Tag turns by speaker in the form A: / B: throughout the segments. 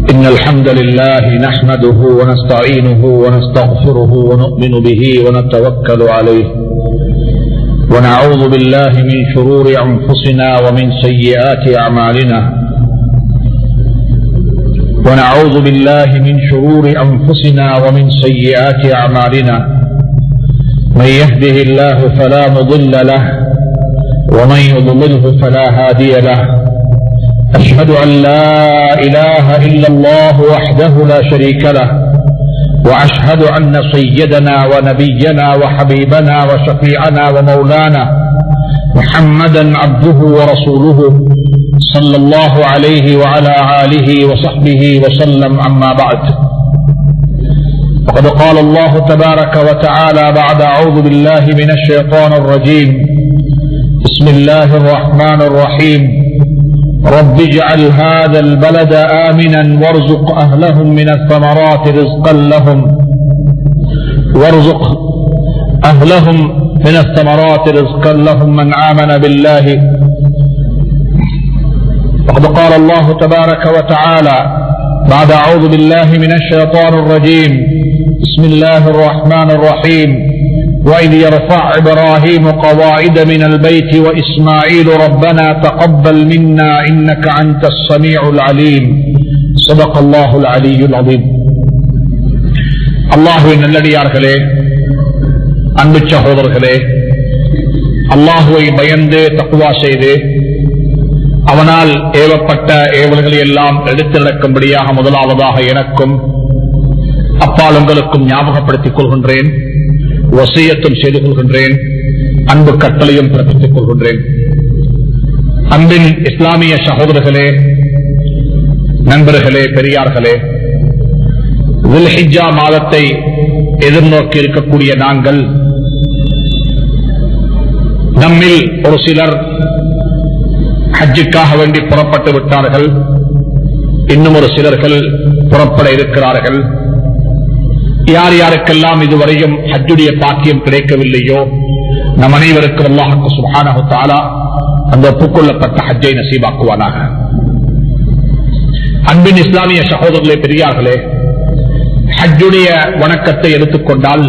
A: إن الحمد لله نحمده ونستعينه ونستغفره ونؤمن به ونتوكل عليه ونعوذ بالله من شرور أنفسنا ومن سيئات أعمالنا ونعوذ بالله من شرور أنفسنا ومن سيئات أعمالنا من يهده الله فلا مضل له ومن يضلله فلا هادي له أشهد أن لا إله إلا الله وحده لا شريك له وأشهد أن سيدنا ونبينا وحبيبنا وشفيعنا ومولانا محمدا عبده ورسوله صلى الله عليه وعلى آله وصحبه وسلم أما بعد وقد قال الله تبارك وتعالى بعد أعوذ بالله من الشيطان الرجيم بسم الله الرحمن الرحيم رب اجعل هذا البلد آمنا وارزق أهلهم من الثمرات رزقا لهم وارزق أهلهم من الثمرات رزقا لهم من آمن بالله وقد قال الله تبارك وتعالى بعد أعوذ بالله من الشيطان الرجيم بسم الله الرحمن الرحيم وإذ يرفع إبراهيم قواعد من البيت وإسماعيل ربنا تقبل منا إنك أنت السميع العليم صدق الله العلي العظيم அல்லாஹுவின் நல்லடியார்களே அன்பு சகோதரர்களே அல்லாஹுவை பயந்து தக்குவா செய்து அவனால் ஏவப்பட்ட ஏவல்களை எல்லாம் எடுத்து நடக்கும்படியாக முதலாவதாக எனக்கும் அப்பால் உங்களுக்கும் ஞாபகப்படுத்திக் கொள்கின்றேன் வசியத்தும் செய்து கொள்கின்றேன் அன்பு கட்டளையும் பிறப்பித்துக் கொள்கின்றேன் அன்பின் இஸ்லாமிய சகோதரர்களே நண்பர்களே பெரியார்களே வில்ஹிஜா மாதத்தை எதிர்நோக்கி இருக்கக்கூடிய நாங்கள் நம்மில் ஒரு சிலர் ஹஜ்ஜுக்காக வேண்டி புறப்பட்டு விட்டார்கள் இன்னும் ஒரு சிலர்கள் புறப்பட இருக்கிறார்கள் யார் யாருக்கெல்லாம் இதுவரையும் ஹஜ்ஜுடைய பாக்கியம் கிடைக்கவில்லையோ நம் அனைவருக்கும் அல்லாஹுக்கு சுபானு தாலா அந்த ஒப்புக்கொள்ளப்பட்ட ஹஜ்ஜை நசீபாக்குவானாக அன்பின் இஸ்லாமிய சகோதரர்களே பெரியார்களே ஹஜ்ஜுடைய வணக்கத்தை எடுத்துக்கொண்டால்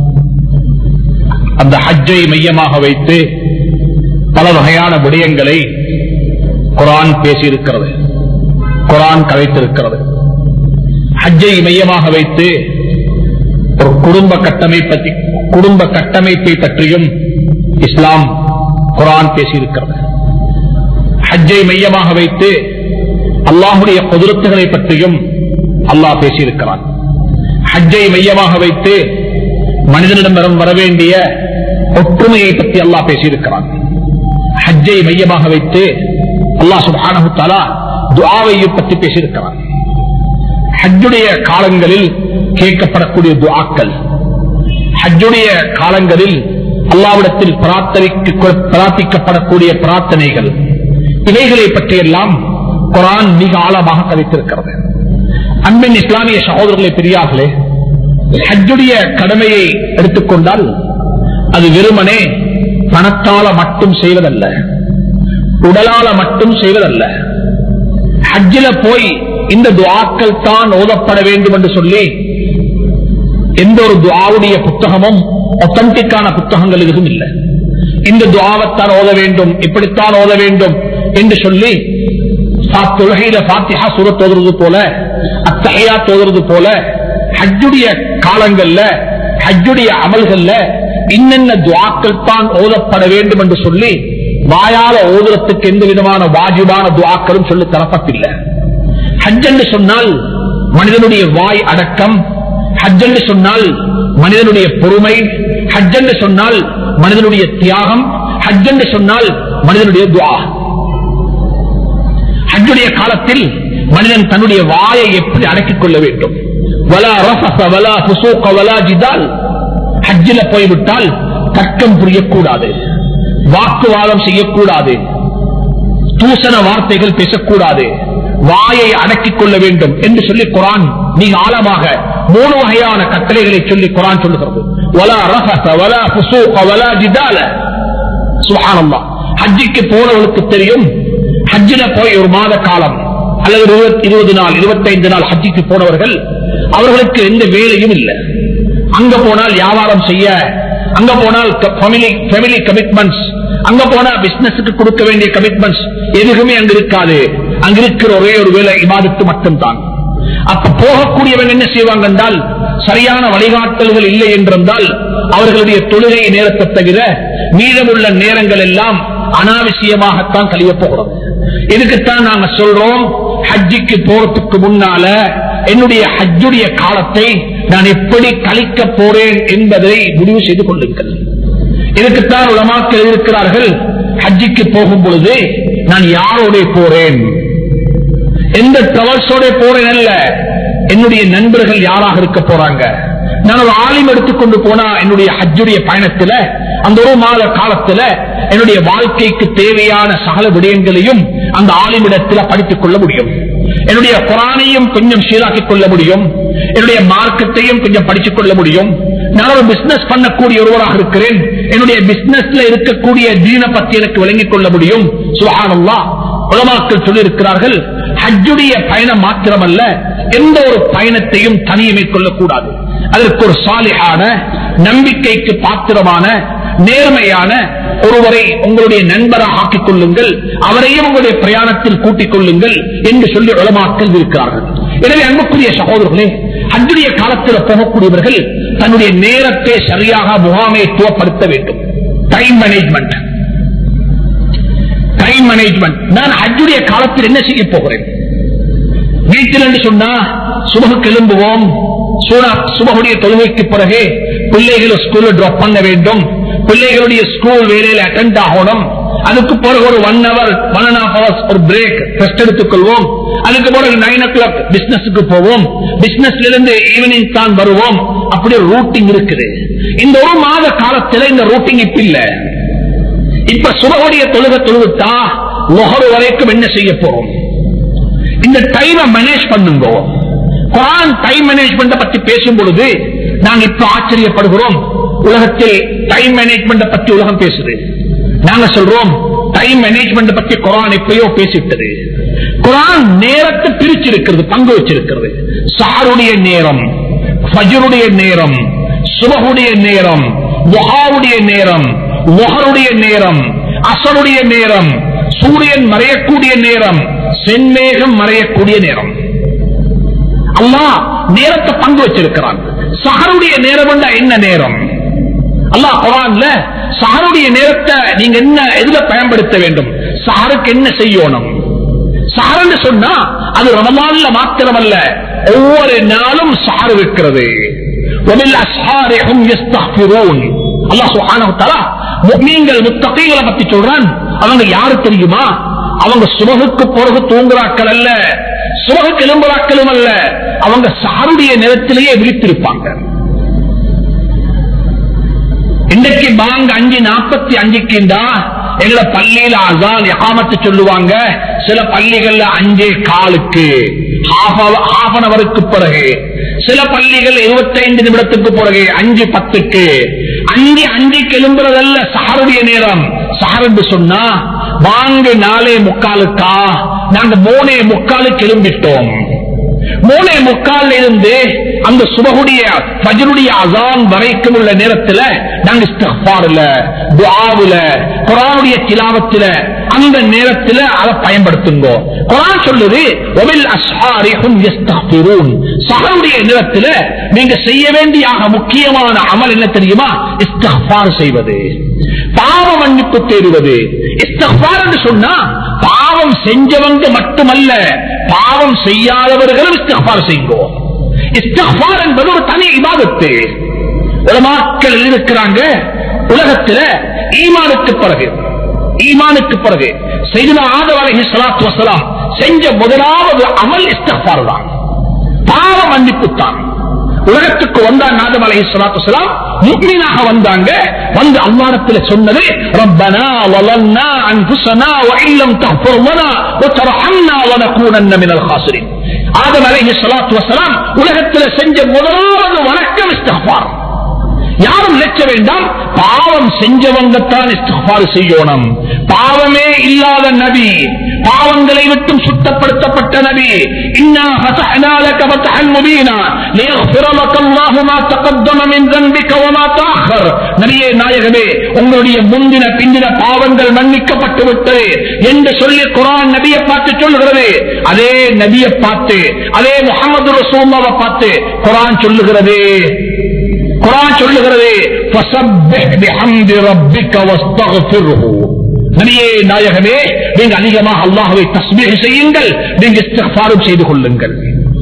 A: அந்த ஹஜ்ஜை மையமாக வைத்து பல வகையான விடயங்களை குரான் பேசியிருக்கிறது குரான் கதைத்திருக்கிறது ஹஜ்ஜை மையமாக வைத்து ஒரு குடும்ப கட்டமைப்பை குடும்ப கட்டமைப்பை பற்றியும் இஸ்லாம் குரான் பேசியிருக்கிறது ஹஜ்ஜை மையமாக வைத்து அல்லாஹுடைய குதிரத்துகளை பற்றியும் அல்லாஹ் பேசியிருக்கிறான் ஹஜ்ஜை மையமாக வைத்து மனிதனிடம் வர வேண்டிய ஒற்றுமையை பற்றி அல்லாஹ் பேசியிருக்கிறான் ஹஜ்ஜை மையமாக வைத்து அல்லாஹ் சுபானு தாலா துவாவையை பற்றி பேசியிருக்கிறான் ஹஜ்ஜுடைய காலங்களில் கேட்கப்படக்கூடிய துவாக்கள் ஹஜ்ஜுடைய காலங்களில் அல்லாவிடத்தில் பிரார்த்திக்கப்படக்கூடிய பிரார்த்தனைகள் இவைகளை பற்றியெல்லாம் குரான் மிக ஆழமாக கதைத்திருக்கிறது அன்பின் இஸ்லாமிய சகோதரர்களை பெரியார்களே ஹஜ்ஜுடைய கடமையை எடுத்துக்கொண்டால் அது வெறுமனே பணத்தால மட்டும் செய்வதல்ல உடலால மட்டும் செய்வதல்ல ஹஜ்ஜில போய் இந்த துவாக்கள் தான் ஓதப்பட வேண்டும் என்று சொல்லி எந்த ஒரு துவாவுடைய புத்தகமும் ஒத்தன்டிக்கான புத்தகங்கள் எதுவும் இல்லை இந்த துவாவைத்தான் ஓத வேண்டும் இப்படித்தான் ஓத வேண்டும் என்று சொல்லி தொழுகையில பாத்தியா சூரத் ஓதுறது போல அத்தகையா தோதுறது போல ஹஜ்ஜுடைய காலங்கள்ல ஹஜ்ஜுடைய அமல்கள்ல இன்னென்ன துவாக்கள் தான் ஓதப்பட வேண்டும் என்று சொல்லி வாயால ஓதுறதுக்கு எந்த விதமான வாஜிபான துவாக்களும் சொல்லி தரப்பட்டில்லை ஹஜ் என்று சொன்னால் மனிதனுடைய வாய் அடக்கம் ஹஜ் என்று சொன்னால் மனிதனுடைய பொறுமை ஹஜ் என்று சொன்னால் மனிதனுடைய தியாகம் ஹஜ் என்று சொன்னால் மனிதனுடைய துவா ஹஜ்ஜுடைய காலத்தில் மனிதன் தன்னுடைய வாயை எப்படி அடக்கிக் கொள்ள வேண்டும் வலா ரஃபஸ வலா ஃபுசூக வலா ஜிதால் ஹஜ்ஜில போய்விட்டால் தர்க்கம் புரியக்கூடாது வாக்குவாதம் செய்யக்கூடாது தூசண வார்த்தைகள் பேசக்கூடாது வாயை அடக்கிக் கொள்ள வேண்டும் என்று சொல்லி குரான் மிக ஆழமாக மூணு வகையான கட்டளைகளை சொல்லி குரான் சொல்லுகிறது வலா ரஃபஸ வலா ஃபுசூக வலா ஜிதால சுப்ஹானல்லாஹ் ஹஜ்ஜிக்கு போனவனுக்கு தெரியும் ஹஜ்ஜில போய் ஒரு மாத காலம் அல்லது இருபத்- இருபது நாள் இருபத்தைந்து நாள் ஹஜ்ஜிக்கு போனவர்கள் அவர்களுக்கு எந்த வேலையும் இல்லை அங்க போனால் வியாபாரம் செய்ய அங்க போனால் ஃபேமிலி கமிட்மெண்ட்ஸ் அங்க போனா பிசினஸுக்கு கொடுக்க வேண்டிய கமிட்மெண்ட்ஸ் எதுவுமே அங்க இருக்காது அங்க இருக்கிற ஒரே ஒரு வேலை இபாதத்து மட்டும்தான் அப்ப போகக்கூடியவன் என்ன செய்வாங்க என்றால் சரியான வழிகாட்டல்கள் இல்லை என்றிருந்தால் அவர்களுடைய தொழுகை நேரத்தை தவிர மீதமுள்ள நேரங்கள் எல்லாம் அனாவசியமாகத்தான் கழிய போகிறோம் இதுக்குத்தான் நாங்க சொல்றோம் ஹஜ்ஜிக்கு போறதுக்கு முன்னால என்னுடைய ஹஜ்ஜுடைய காலத்தை நான் எப்படி கழிக்க போறேன் என்பதை முடிவு செய்து கொள்ளுங்கள் இதுக்குத்தான் உலமாக்கள் இருக்கிறார்கள் ஹஜ்ஜிக்கு போகும் பொழுது நான் யாரோட போறேன் எந்த டிராவல்ஸோட போறேன் அல்ல என்னுடைய நண்பர்கள் யாராக இருக்க போறாங்க நான் ஒரு ஆலிம் எடுத்துக்கொண்டு போனா என்னுடைய ஹஜ்ஜுடைய பயணத்துல அந்த ஒரு மாத காலத்துல என்னுடைய வாழ்க்கைக்கு தேவையான சகல விடயங்களையும் அந்த ஆலிமிடத்துல படித்துக் கொள்ள முடியும் என்னுடைய குரானையும் கொஞ்சம் சீராக்கிக் கொள்ள முடியும் என்னுடைய மார்க்கத்தையும் கொஞ்சம் படித்துக் கொள்ள முடியும் நான் ஒரு பிசினஸ் பண்ணக்கூடிய ஒருவராக இருக்கிறேன் என்னுடைய பிசினஸ்ல இருக்கக்கூடிய தீன பத்தி எனக்கு விளங்கிக் கொள்ள முடியும் சுகானல்லா உலமாக்கள் சொல்லியிருக்கிறார்கள் ஹஜ்ஜுடைய பயணம் மாத்திரமல்ல எந்த ஒரு பயணத்தையும் தனியே மேற்கொள்ளக்கூடாது அதற்கு ஒரு சாலிகான நம்பிக்கைக்கு பாத்திரமான நேர்மையான ஒருவரை உங்களுடைய நண்பராக ஆக்கிக் கொள்ளுங்கள் அவரையும் உங்களுடைய பிரயாணத்தில் கூட்டிக் கொள்ளுங்கள் என்று சொல்லி உலமாக்கள் இருக்கிறார்கள் எனவே அன்புக்குரிய சகோதரர்களே ஹஜ்ஜுடைய காலத்தில் போகக்கூடியவர்கள் தன்னுடைய நேரத்தை சரியாக முகாமைத்துவப்படுத்த வேண்டும் டைம் மேனேஜ்மெண்ட் டைம் மேனேஜ்மெண்ட் நான் ஹஜ்ஜுடைய காலத்தில் என்ன செய்ய போகிறேன் வீட்டில் என்று சொன்னா சுபகுக்கு எழும்புவோம் சூனா- சுபகுடைய தொழுகைக்கு பிறகு பிள்ளைகளை ஸ்கூல்ல டிராப் பண்ண வேண்டும் பிள்ளைகளுடைய ஸ்கூல் வேலையில அட்டென்ட் ஆகணும் அதுக்கு பிறகு ஒரு one hour one and half hours ஒரு பிரேக் ரெஸ்ட் எடுத்துக்கொள்வோம் அதுக்கு பிறகு நைன் ஓ கிளாக் பிசினஸுக்கு போவோம் பிசினஸ்ல இருந்து ஈவினிங் தான் வருவோம் அப்படி ஒரு ரூட்டிங் இருக்குது இந்த ஒரு மாத காலத்துல இந்த ரூட்டிங் இப்ப இல்ல இப்ப சுபகுடைய தொழுக தொழுவிட்டா லொஹர் வரைக்கும் என்ன செய்ய போறோம் இந்த டைமை மேனேஜ் பண்ணுங்க குரான் டைம் மேனேஜ்மெண்ட் பத்தி பேசும் பொழுது நாங்க இப்ப ஆச்சரியப்படுகிறோம் உலகத்தில் டைம் மேனேஜ்மெண்ட் பத்தி உலகம் பேசுது நாங்க சொல்றோம் டைம் மேனேஜ்மெண்ட் பத்தி குரான் எப்பயோ பேசிட்டது குரான் நேரத்தை பிரிச்சிருக்கிறது பங்கு வச்சிருக்கிறது சாருடைய நேரம் ஃபஜ்ருடைய நேரம் சுபகுடைய நேரம் முஹாவுடைய நேரம் முஹருடைய நேரம் அசருடைய நேரம் சூரியன் மறையக்கூடிய நேரம் செந்நேகம் மறையக்கூடிய நேரம் அல்லாஹ் நேரத்தை பங்கு வச்சிருக்கிறான் சஹருடைய நேரம் என்றா என்ன நேரம் அல்லாஹ் குரான்ல சஹருடைய நேரத்தை நீங்க என்ன எதுல பயன்படுத்த வேண்டும் சஹருக்கு என்ன செய்யணும் சஹர்னு சொன்னா அது ரமலான்ல மாத்திரமல்ல ஒவ்வொரு நாளும் சஹர் இருக்கிறது وَبِالْأَسْحَارِ هُمْ يَسْتَغْفِرُونَ அல்லாஹ் சுப்ஹானஹு வ தஆலா முஃமின்கள் முத்தகீகளை பத்தி சொல்றான் அவங்க யாரு தெரியுமா அவங்க சுபகுக்கு பிறகு தூங்குறாக்கள் அல்ல சுபகுக்கு எலும்புறாக்களும் அல்ல அவங்க சாருடைய நேரத்திலேயே விழித்திருப்பாங்க இன்றைக்கு பாங்க அஞ்சு நாற்பத்தி அஞ்சுக்குண்டா எங்களை பள்ளியில அசான் எகாமத்து சொல்லுவாங்க சில பள்ளிகள்ல அஞ்சே காலுக்கு ஹாஃப் அன் அவருக்கு பிறகு சில பள்ளிகள் இருபத்தைந்து நிமிடத்துக்கு பிறகு அஞ்சு பத்துக்கு அஞ்சு அஞ்சுக்கு எழும்புறதல்ல சஹருடைய நேரம் சஹர் என்று சொன்னா வாங்க நாலே முக்காலுக்கா நாங்க மூணே முக்காலுக்கு எழும்பிட்டோம் மூணே முக்கால் இருந்து அந்த சுபகுடைய ஃபஜ்ருடைய அசான் வரைக்கும் உள்ள நேரத்துல நாங்க இஸ்திக்பார்ல துஆவுல குர்ஆனுடைய திலாவத்துல அந்த நேரத்துல அதை பயன்படுத்துங்க குர்ஆன் சொல்லுது வபில் அஸ்ஹாரி ஹும் யஸ்தக்பிரூன் சஹருடைய நேரத்துல நீங்க செய்ய வேண்டிய ஆக முக்கியமான அமல் என்ன தெரியுமா இஸ்திக்பார் செய்வது பாவ மன்னிப்பு தேடுவது இஸ்திக்பார் என்று சொன்னா பாவம் செஞ்சவங்க மட்டுமல்ல பாவம் செய்யாதவர்களும் இஸ்திக்பார் செய்யுங்கோ இஸ்திக்பார் என்பது ஒரு தனி இபாதத்து உலமாக்கள் இருக்கிறாங்க உலகத்துல ஈமானுக்கு பிறகு ஈமானுக்கு பிறகு செய்தின ஆதவ அலைஹி ஸலாத்து வஸலாம் செஞ்ச முதலாவது அமல் இஸ்திக்பார் தான் பாவ மன்னிப்பு தான் உலகத்துக்கு வந்தாங்க ஆதம் அலைஹி ஸலாத்து வஸலாம் முஃமினாக வந்தாங்க வந்து அல்லாஹ்விடத்தில் சொன்னது ரப்பனா வலன்னா அன்ஃபுஸனா வ இல்லம் தஃபர் லனா வ தர்ஹம்னா லனகூனன்ன மினல் காசிரின் ஆதம் அலைஹி ஸலாத்து வஸலாம் உலகத்தில் செஞ்ச முதலாவது வணக்கம் இஸ்திக்பார் யாரும் நினைக்க வேண்டாம் பாவம் செஞ்சவங்கத்தான் இஸ்திக்பார் செய்யணும் பாவமே இல்லாத நபி பாவங்களை விட்டும் சுத்தப்படுத்தப்பட்ட நபி இன்னா ஃபதஹ்னா லக ஃபத்ஹன் முபீனா லியக்ஃபிர லக அல்லாஹு மா தகத்தம மின் ذنبك وما تأخر நபியே நாயகமே உங்களுடைய முந்தின பிந்தின பாவங்கள் மன்னிக்கப்பட்டு விட்டது என்று சொல்லி குர்ஆன் நபியை பார்த்து சொல்லுகிறது அதே நபியை பார்த்து அதே முஹம்மது ரசூலுல்லாஹ்வை பார்த்து குர்ஆன் சொல்லுகிறது குரான் சொல்லுகிறது "ஃபஸப்பிஹ் பிஹம்தி ரப்பிக வஸ்தக்ஃபிர்ஹு." நபியே நாயகமே நீங்க அதிகமாக அல்லாஹ்வை தஸ்பீஹ் செய்யுங்கள் நீங்க இஸ்திக்ஃபாரும் செய்து கொள்ளுங்கள்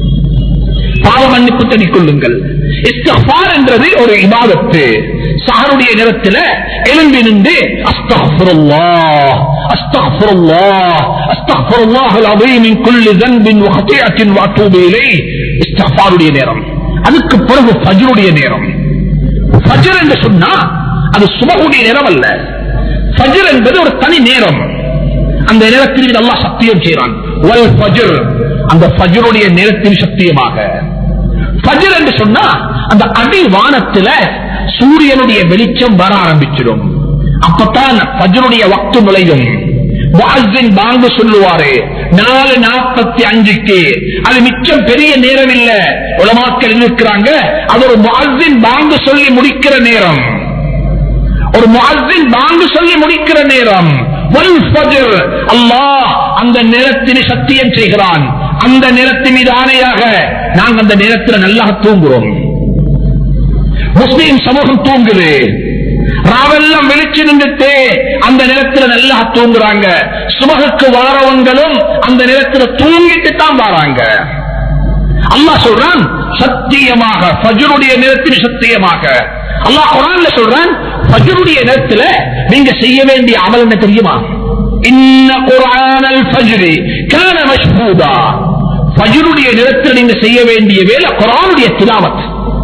A: பாவ மன்னிப்பு தேடிக்கொள்ளுங்கள் இஸ்திக்ஃபார் என்றது ஒரு இபாதத்து சஹருடைய நேரத்தில் எழும்பி நின்று அஸ்தக்ஃபிருல்லாஹ் அஸ்தக்ஃபிருல்லாஹ் அஸ்தக்ஃபிருல்லாஹல் அஸீம் மின் குல்லி ذنب وخطيئة واتوب اليه இஸ்திக்ஃபாருடைய நேரம் அதுக்கு பிறகு ஃபஜ்ருடைய நேரம் ஃபஜ்ர் என்று சொன்னா அது சுபகுடைய நேரம் அல்ல ஃபஜ்ர் என்பது ஒரு தனி நேரம் அந்த நேரத்தில் அல்லாஹ் சத்தியம் செய்கிறான் வல் ஃபஜ்ர் அந்த ஃபஜ்ருடைய நேரத்தில் சத்தியமாக ஃபஜ்ர் என்று சொன்னா அந்த அடி வானத்துல சூரியனுடைய வெளிச்சம் வர ஆரம்பிச்சிடும் அப்பதான் ஃபஜ்ருடைய வக்து நுழையும் முஅஸ்ஸின் பாங்கு சொல்லுவாரு நாலு நாற்பத்தி அஞ்சுக்கு அது மிச்சம் பெரிய நேரம் இல்ல உலமாக்கள் இருக்கிறாங்க அது ஒரு முஅஸ்ஸின் பாங்கு சொல்லி முடிக்கிற நேரம் ஒரு முஅஸ்ஸின் பாங்கு சொல்லி முடிக்கிற நேரம் வல் ஃபஜ்ர் அல்லாஹ் அந்த நேரத்தினை சத்தியம் செய்கிறான் அந்த நேரத்தின் மீது ஆணையாக நாங்கள் அந்த நேரத்தில் நல்லா தூங்குறோம் முஸ்லீம் சமூகம் தூங்குது ராவெல்லாம் வெளிச்சு நின்றுட்டு அந்த நேரத்தில் நல்லா தூங்குறாங்க சுபகுக்கு வாரவங்களும் அந்த நேரத்தில் தூங்கிட்டு தான் வராங்க அல்லாஹ் சொல்றான் சத்தியமாக ஃபஜ்ருடைய நேரத்தில் சத்தியமாக அல்லாஹ் குரான்ல சொல்றான் ஃபஜ்ருடைய நேரத்தில் நீங்க செய்ய வேண்டிய அமல் என்ன தெரியுமா இன்ன குர்ஆனல் ஃபஜ்ரி கான மஷ்ஹூதா ஃபஜ்ருடைய நேரத்தில் நீங்க செய்ய வேண்டிய வேலை குர்ஆனுடைய திலாவத்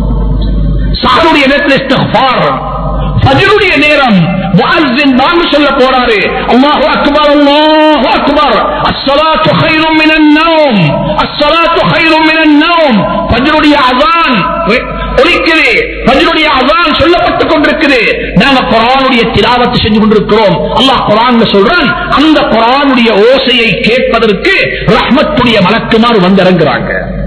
A: சாருடைய நேரத்தில் இஸ்திக்ஃபார் ஃபஜ்ருடைய நேரம் முஅஸ்ஸின் பாங்கு சொல்ல போறாரு அல்லாஹு அக்பர் அல்லாஹு அக்பர் அஸ்ஸலாத்து கைரும் மினன் நௌம் அஸ்ஸலாத்து கைரும் மினன் நௌம் ஃபஜ்ருடைய அஸான் ஒலிக்குது ஃபஜ்ருடைய அஸான் சொல்லப்பட்டுக் கொண்டிருக்குது நாங்க குர்ஆனுடைய திலாவத் செஞ்சு கொண்டிருக்கிறோம் அல்லாஹ் குர்ஆன்ல சொல்றான் அந்த குர்ஆனுடைய ஓசையை கேட்பதற்கு ரஹ்மத்துடைய மலக்குமார் வந்து இறங்குறாங்க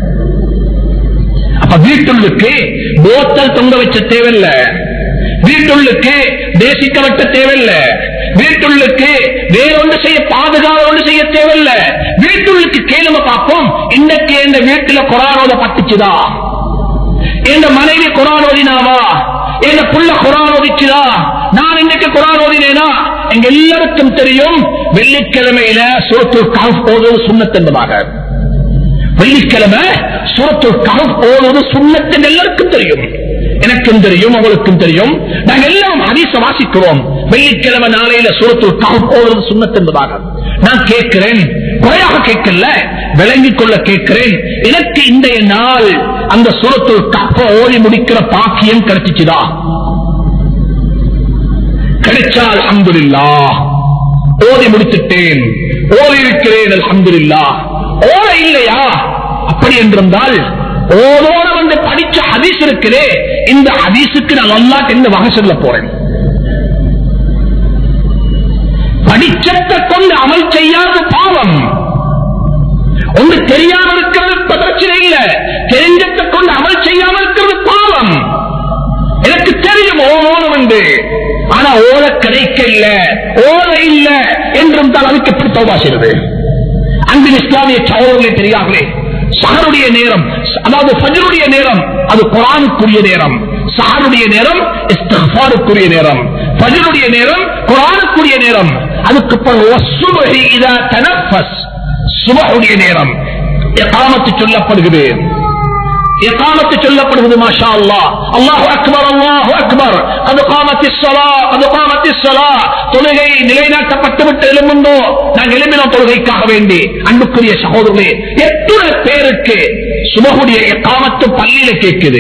A: அப்ப வீட்டுள்ளுக்கு போத்தல் தொங்க வச்ச தேவையில்ல வீட்டுள்ளுக்கு தேசிக்க வெட்ட தேவையில்ல வீட்டுள்ளுக்கு வேறொன்று செய்ய பாதுகாவல் ஒன்று செய்ய தேவையில்ல வீட்டுள்ளுக்கு கேளுங்க பார்ப்போம் இன்னைக்கு இந்த வீட்டுல குரானோத பட்டுச்சுதா என் மனைவி குரான் ஓதினாவா என் புள்ள குரான் ஓதிச்சுதா நான் இன்னைக்கு குரான் ஓதினேனா எங்க எல்லாருக்கும் தெரியும் வெள்ளிக்கிழமையில சூரத்து காஃப் ஓதுவது சுண்ணத் என்பதாக வெள்ளிக்கிழமை சூரத்து கஹப் ஓதுவது சுண்ணத்தின் எல்லாருக்கும் தெரியும் எனக்கும் தெரியும் உங்களுக்கும் தெரியும் நாங்க எல்லாம் ஹதீஸ வாசிக்கிறோம் வெள்ளிக்கிழமை நாளையில சூரத்து கஹப் ஓதுவது சுண்ணத் என்பதாக நான் கேட்கிறேன் குறையாக கேட்கல விளங்கிக் கொள்ள கேட்கிறேன் எனக்கு இன்றைய நாள் அந்த சூரத்து கப்ப ஓதி முடிக்கிற பாக்கியம் கிடைச்சிச்சுதா கிடைச்சால் அல்ஹம்துலில்லா ஓதி முடித்துட்டேன் ஓதி இருக்கிறேன் அல்ஹம்துலில்லா ஓத இல்லையா அப்படி என்றிருந்தால் ஓதோட வந்து படிச்ச ஹதீஸ் இருக்கிறே இந்த ஹதீஸுக்கு நான் அல்லாஹ் என்ன வகை சொல்ல போறேன் படிச்சத்தை கொண்டு அமல் செய்யாத பாவம் ஒன்று தெரியாம இருக்கிறது பிரச்சனை இல்ல தெரிஞ்சத்தை கொண்டு அமல் செய்யாம இருக்கிறது பாவம் எனக்கு தெரியும் ஓணும் என்று ஆனா ஓத கிடைக்க இல்ல ஓத இல்ல என்றும் தான் அதுக்கு எப்படி தௌபா செய்வது அன்பின் இஸ்லாமிய சகோதரர்களே தெரியாமலே சஹருடைய நேரம் அதாவது ஃபஜ்ருடைய நேரம் அது குரானுக்குரிய நேரம் சஹருடைய நேரம் இஸ்திக்ஃபாருக்குரிய நேரம் ஃபஜ்ருடைய நேரம் குரானுக்குரிய நேரம் அதுக்கு பிறகு வஸ்ஸுபஹி இதா தனஃபஸ் சுபஹுடைய நேரம் இகாமத்து சொல்லப்படுகிறது இகாமத்து சொல்லப்படுகிறது மாஷா அல்லாஹ் அல்லாஹு அக்பர் அல்லாஹு அக்பர் அது காமத்தி ஸலா அது காமத்தி ஸலா தொழுகை நிலைநாட்டப்பட்டு விட்டு எழும்புந்தோ நாங்கள் எழும்பினோம் தொழுகைக்காக வேண்டி அன்புக்குரிய சகோதரர்களே எத்தனை பேருக்கு சுபகுடைய இகாமத்து பள்ளியில கேட்குது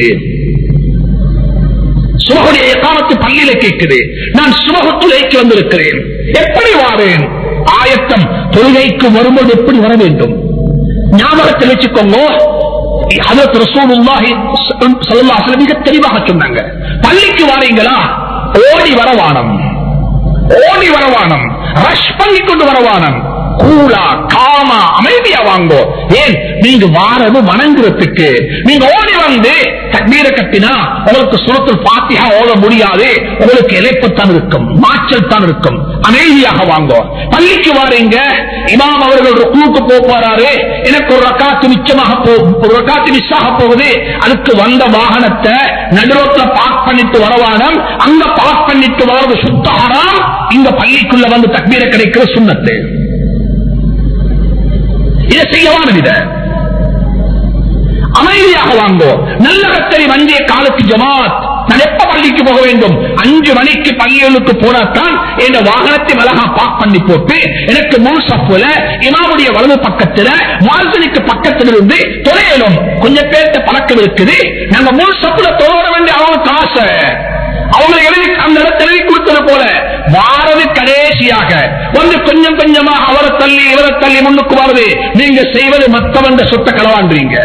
A: சுபகுடைய இகாமத்து பள்ளியில கேட்குது நான் சுபகு தொழுகைக்கு வந்திருக்கிறேன் எப்படி வாரேன் ஆயத்தம் தொழுகைக்கு வரும்போது எப்படி வர வேண்டும் ஞாபகத்தில் வச்சுக்கோங்க ஹஜரத் ரசூலுல்லாஹி ஸல்லல்லாஹு அலைஹி வஸல்லம் மிக தெளிவாக சொன்னாங்க பள்ளிக்கு வாரீங்களா ஓடி வரவானம் ஓடி வரவானம் ரஷ் பண்ணி கொண்டு வரவானம் கூலா காமா அமைதியா வாங்கோ ஏன் நீங்க வாரது வணங்குறதுக்கு நீங்க ஓடி வந்து தண்ணீரை கட்டினா உங்களுக்கு சுரத்தில் பாத்தியா ஓட முடியாது உங்களுக்கு இழைப்புத்தான் இருக்கும் மாற்றல் தான் இருக்கும் அமைதியாக வாங்கோ பள்ளிக்கு வாரீங்க இமாம் அவர்கள் ருக்குவுக்கு போக போறாரு எனக்கு ஒரு ரக்காத்து மிச்சமாக போ ஒரு ரக்காத்து மிஸ் ஆக போகுது அதுக்கு வந்த வாகனத்தை நடுரோட்ல பார்க் பண்ணிட்டு வரவானம் அங்க பார்க் பண்ணிட்டு வர்றது சுத்த ஹராம் இங்க பள்ளிக்குள்ள வந்து தக்பீரை கிடைக்கிற சுண்ணத்து இதை செய்யவான இத அமைதியாக வாங்கோ நல்ல கத்தரி வண்டிய காலத்து ஜமாத் நான் எப்ப பள்ளிக்கு போக வேண்டும் அஞ்சு மணிக்கு பள்ளிகளுக்கு போனாத்தான் என் வாகனத்தை அழகா பார்க் பண்ணி போட்டு எனக்கு முழு சப்புல இமாவுடைய வலது பக்கத்துல மால்சனுக்கு பக்கத்துல இருந்து தொலையலும் கொஞ்சம் பேர்த்த பழக்கம் இருக்குது நாங்க முழு சப்புல தொலைவிட வேண்டிய அவங்க காசை அவங்க எழுதி அந்த இடத்துல எழுதி கொடுத்தது போல வாரது கடைசியாக வந்து கொஞ்சம் கொஞ்சமாக அவரை தள்ளி இவரை தள்ளி முன்னுக்கு வருது நீங்க செய்வது மத்தவன் சொத்த களவான்றீங்க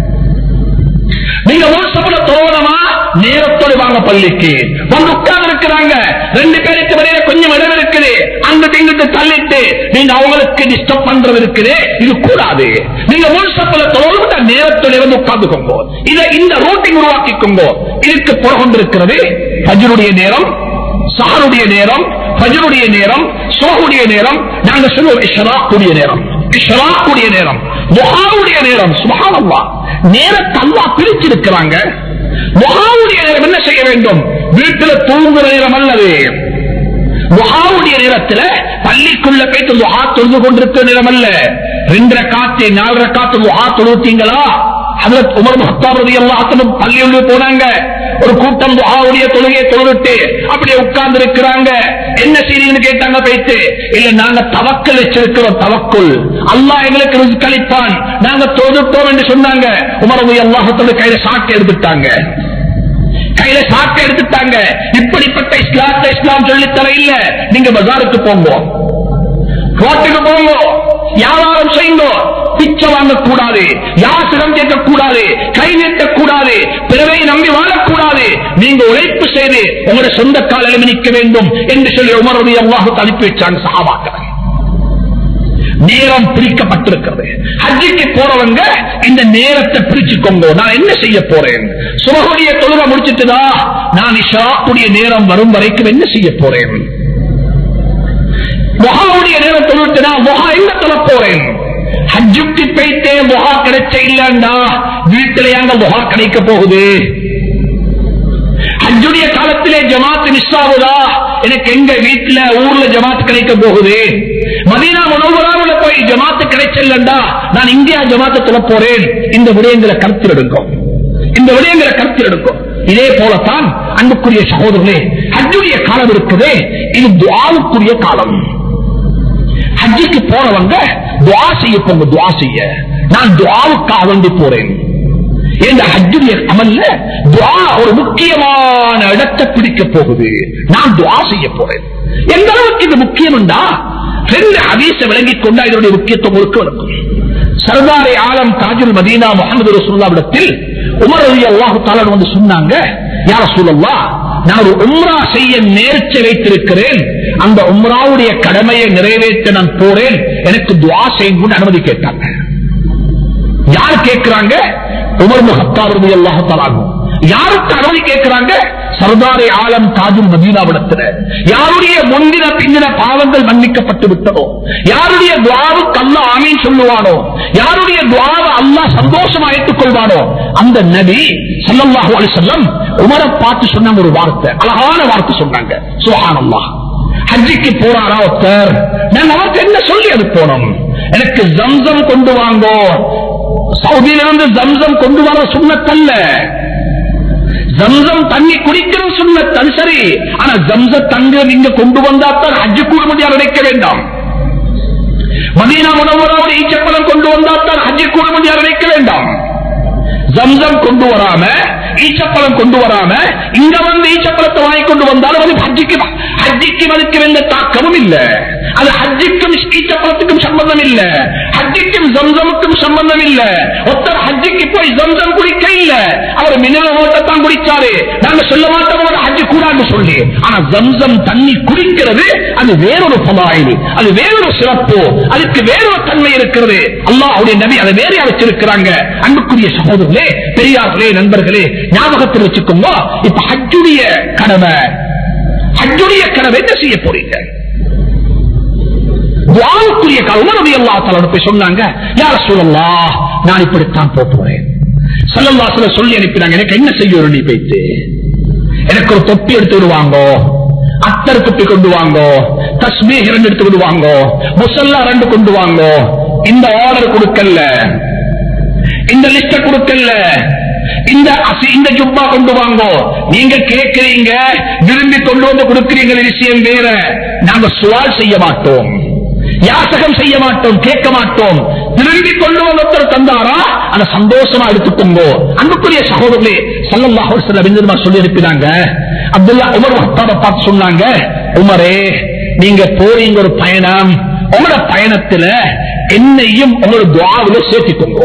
A: நீங்க மோசப்பட தோணமா நேரத்தோடு வாங்க பள்ளிக்கு வந்து உட்கார்ந்து இருக்கிறாங்க ரெண்டு பேருக்கு வரையில கொஞ்சம் இடம் இருக்குது அங்கிட்டு இங்கிட்டு தள்ளிட்டு நீங்க அவங்களுக்கு டிஸ்டர்ப் பண்றது இருக்குது இது கூடாது நீங்க மோசப்பட தோணுவிட்ட நேரத்தோடு வந்து உட்கார்ந்துக்கோங்க இதை இந்த ரூட்டிங் உருவாக்கிக்கோங்க இதுக்கு போகொண்டிருக்கிறது பஜருடைய நேரம் சஹருடைய நேரம் பஜருடைய நேரம் சோகுடைய நேரம் நாங்க சொல்லுவோம் இஷராக்குடைய நேரம் இஷராக்குடைய நேரம் முகாவுடைய நேரம் சுபஹானல்லாஹ் நேரத்தை அல்லாஹ் பிரிச்சிருக்கிறாங்க முகாவுடைய நேரம் என்ன செய்ய வேண்டும் வீட்டுல தூங்குற நேரம் அல்லது முகாவுடைய நேரத்துல பள்ளிக்குள்ள போயிட்டு முகா தொழுது கொண்டிருக்கிற நேரம் அல்ல ரெண்டரை காத்து நாலரை காத்து முகா தொழுத்தீங்களா அதுல உமர் முகத்தாபதி எல்லாத்தனும் பள்ளியுள்ள போனாங்க ஒரு கூட்டம் துஹாவுடைய தொழுகையை தொழுவிட்டு அப்படியே உட்கார்ந்து இருக்கிறாங்க என்ன செய்றீங்கன்னு கேட்டாங்க போயிட்டு இல்ல நாங்க தவக்கல் வச்சிருக்கிறோம் தவக்குள் அல்லாஹ் எங்களுக்கு ரிஸ்க் அளிப்பான் நாங்க தொழுட்டோம் என்று சொன்னாங்க உமரது அல்லாஹத்தோட கையில சாக்கு எடுத்துட்டாங்க கையில சாக்கு எடுத்துட்டாங்க இப்படிப்பட்ட இஸ்லாத்தை இஸ்லாம் சொல்லித்தர இல்ல நீங்க பஜாருக்கு போங்க ரோட்டுக்கு போங்க வியாபாரம் செய்யுங்க பிச்சை வாங்கக்கூடாது யாசிடம் கேட்கக்கூடாது கை நீட்டக்கூடாது பிறவை நம்பி வாழக்கூடாது நீங்க உழைப்பு செய்து உங்களுடைய சொந்த காலில் நிற்க வேண்டும் என்று சொல்லி உமருடைய அல்லாஹு அனுப்பி வச்சாங்க சகாபாக்களை நேரம் பிரிக்கப்பட்டிருக்கிறது ஹஜ்ஜிக்கு போறவங்க இந்த நேரத்தை பிரிச்சுக்கோங்க நான் என்ன செய்ய போறேன் சுபகுடைய தொழுகை முடிச்சிட்டுதா நான் இஷாக்குடைய நேரம் வரும் வரைக்கும் என்ன செய்ய போறேன் முகாவுடைய நேரம் தொழுட்டுனா முகா எங்க தொழ போறேன் ஹஜ்ஜுக்கு போயிட்டே முகா கிடைச்ச இல்லண்டா வீட்டில அங்க முகா கிடைக்க போகுது ஹஜ்ஜுடைய காலத்திலே ஜமாத் மிஸ் ஆகுதா எனக்கு எங்க வீட்டுல ஊர்ல ஜமாத் கிடைக்க போகுது மதீனா உணவுல போய் ஜமாத்து கிடைச்சல்லண்டா நான் இந்தியா ஜமாத்தை சொல்ல போறேன் இந்த விடயங்களை கருத்தில் எடுக்கும் இந்த விடயங்களை கருத்தில் எடுக்கும் இதே போலத்தான் அன்புக்குரிய சகோதரர்களே ஹஜ்ஜுடைய காலம் இருக்குதே இது துவாவுக்குரிய காலம் ஹஜ்ஜுக்கு போறவங்க துவா செய்ய போங்க துவா செய்ய நான் துவாவுக்காக வேண்டி போறேன் இந்த ஹஜ்ஜுடைய அமல்ல துவா ஒரு முக்கியமான இடத்தை பிடிக்க போகுது நான் துவா செய்ய போறேன் எந்த அளவுக்கு இது முக்கியம்டா ரெண்டு ஹதீஸ விளங்கிக் கொண்டா இதனுடைய முக்கியத்துவம் முழுக்க இருக்கும் சர்தாரை ஆலம் தாஜுல் மதீனா முகமது ரசூல்லாவிடத்தில் உமர் அலி அல்லாஹு தாலன் வந்து சொன்னாங்க யார சூழல்லா நான் ஒரு உம்ரா செய்ய நேர்ச்சி வைத்திருக்கிறேன் அந்த உம்ராவுடைய கடமையை நிறைவேற்ற நான் போறேன் எனக்கு துவா செய்யும் அனுமதி கேட்டாங்க யார் கேட்கிறாங்க உமர் முகத்தார் அல்லாஹு தாலாகும் யாருக்கு அனுமதி கேட்கிறாங்க சர்தாரி ஆலம் தாஜுல் மதீனாவிடத்தில் யாருடைய முந்தின பிந்தின பாவங்கள் மன்னிக்கப்பட்டு விட்டதோ யாருடைய துவாவுக்கு அல்லா ஆமீன் சொல்லுவானோ யாருடைய துவாவை அல்லா சந்தோஷமா ஏற்றுக்கொள்வானோ அந்த நபி சல்லல்லாஹு அலைஹி வஸல்லம் உமரை பார்த்து சொன்னாங்க ஒரு வார்த்தை அழகான வார்த்தை சொன்னாங்க சுப்ஹானல்லாஹ் ஹஜ்ஜிக்கு போறாரா ஒருத்தர் நான் அவருக்கு என்ன சொல்லி அது போனோம் எனக்கு ஜம்சம் கொண்டு வாங்கோ சவுதியிலிருந்து ஜம்சம் கொண்டு வர சுண்ணத்தல்ல ஜம்சம் தண்ணி குடிக்கிறது சுண்ணத் அது சரி ஆனா ஜம்ச தங்க நீங்க கொண்டு வந்தாத்தான் ஹஜ்ஜு கூட முடியாது நினைக்க வேண்டாம் மதீனா உணவுறாவோட ஈச்சப்பழம் கொண்டு வந்தாத்தான் ஹஜ்ஜு கூட முடியாது நினைக்க வேண்டாம் ஜம்சம் கொண்டு வராம ஈச்சப்பழம் கொண்டு வராம இங்க வந்து ஈச்சப்பழத்தை வாங்கி கொண்டு வந்தாலும் வந்து ஹஜ்ஜிக்கு ஹஜ்ஜிக்கு மதிக்க வேண்டிய தாக்கமும் இல்ல அது ஹஜ்ஜிக்கும் ஈச்சப்பழத்துக்கும் சம்பந்தம் இல்ல ஹஜ்ஜிக்கும் ஜம்சமுக்கும் சம்பந்தம் இல்ல ஒருத்தர் ஹஜ்ஜிக்கு போய் ஜம்சம் குடிக்க இல்ல அவர் மினரல் வாட்டர் தான் குடிச்சாரு நாங்க சொல்ல மாட்டோம் அவர் ஹஜ்ஜு கூடாது சொல்லி ஆனா ஜம்சம் தண்ணி குடிக்கிறது அது வேறொரு பலாயில் அது வேறொரு சிறப்பு அதுக்கு வேறொரு தன்மை இருக்கிறது அல்லாஹ்வுடைய நபி அதை வேற வச்சிருக்கிறாங்க அன்புக்குரிய சகோதரர்களே பெரியார்களே நண்பர்களே ஞாபகத்தில் வச்சுக்கோங்க இப்ப ஹஜ்ஜுடைய கடமை ஹஜ்ஜுடைய கடமை என்ன செய்ய போறீங்க துவாவுக்குரிய கால உமரதி அல்லா தலோட போய் சொன்னாங்க யார சூழல்லா நான் இப்படித்தான் போக போறேன் சல்லல்லாசுல சொல்லி அனுப்பினாங்க எனக்கு என்ன செய்ய நீ போயிட்டு எனக்கு ஒரு தொப்பி எடுத்து விடுவாங்கோ அத்தர் தொப்பி கொண்டு வாங்கோ தஸ்மீ இரண்டு எடுத்து விடுவாங்கோ முசல்லா ரெண்டு கொண்டு வாங்கோ இந்த ஆர்டர் கொடுக்கல இந்த லிஸ்ட கொடுக்கல இந்த அசி- இந்த ஜுப்பா கொண்டு வாங்கோ நீங்க கேட்கிறீங்க விரும்பி கொண்டு வந்து கொடுக்கிறீங்க விஷயம் வேற நாங்க சுவால் செய்ய மாட்டோம் யாசகம் செய்ய மாட்டோம் கேட்க மாட்டோம் திரும்பி கொண்டு வந்து ஒருத்தர் தந்தாரா அதை சந்தோஷமா எடுத்துக்கோங்க அன்புக்குரிய சகோதரர்களே சல்லல்லாஹு அலைஹி வஸல்லம் என்ன சொல்லி அனுப்பினாங்க அப்துல்லா உமர் ஹத்தாப பார்த்து சொன்னாங்க உமரே நீங்க போறீங்க ஒரு பயணம் உங்களோட பயணத்துல என்னையும் உங்களோட துவாவில சேர்த்துக்கோங்க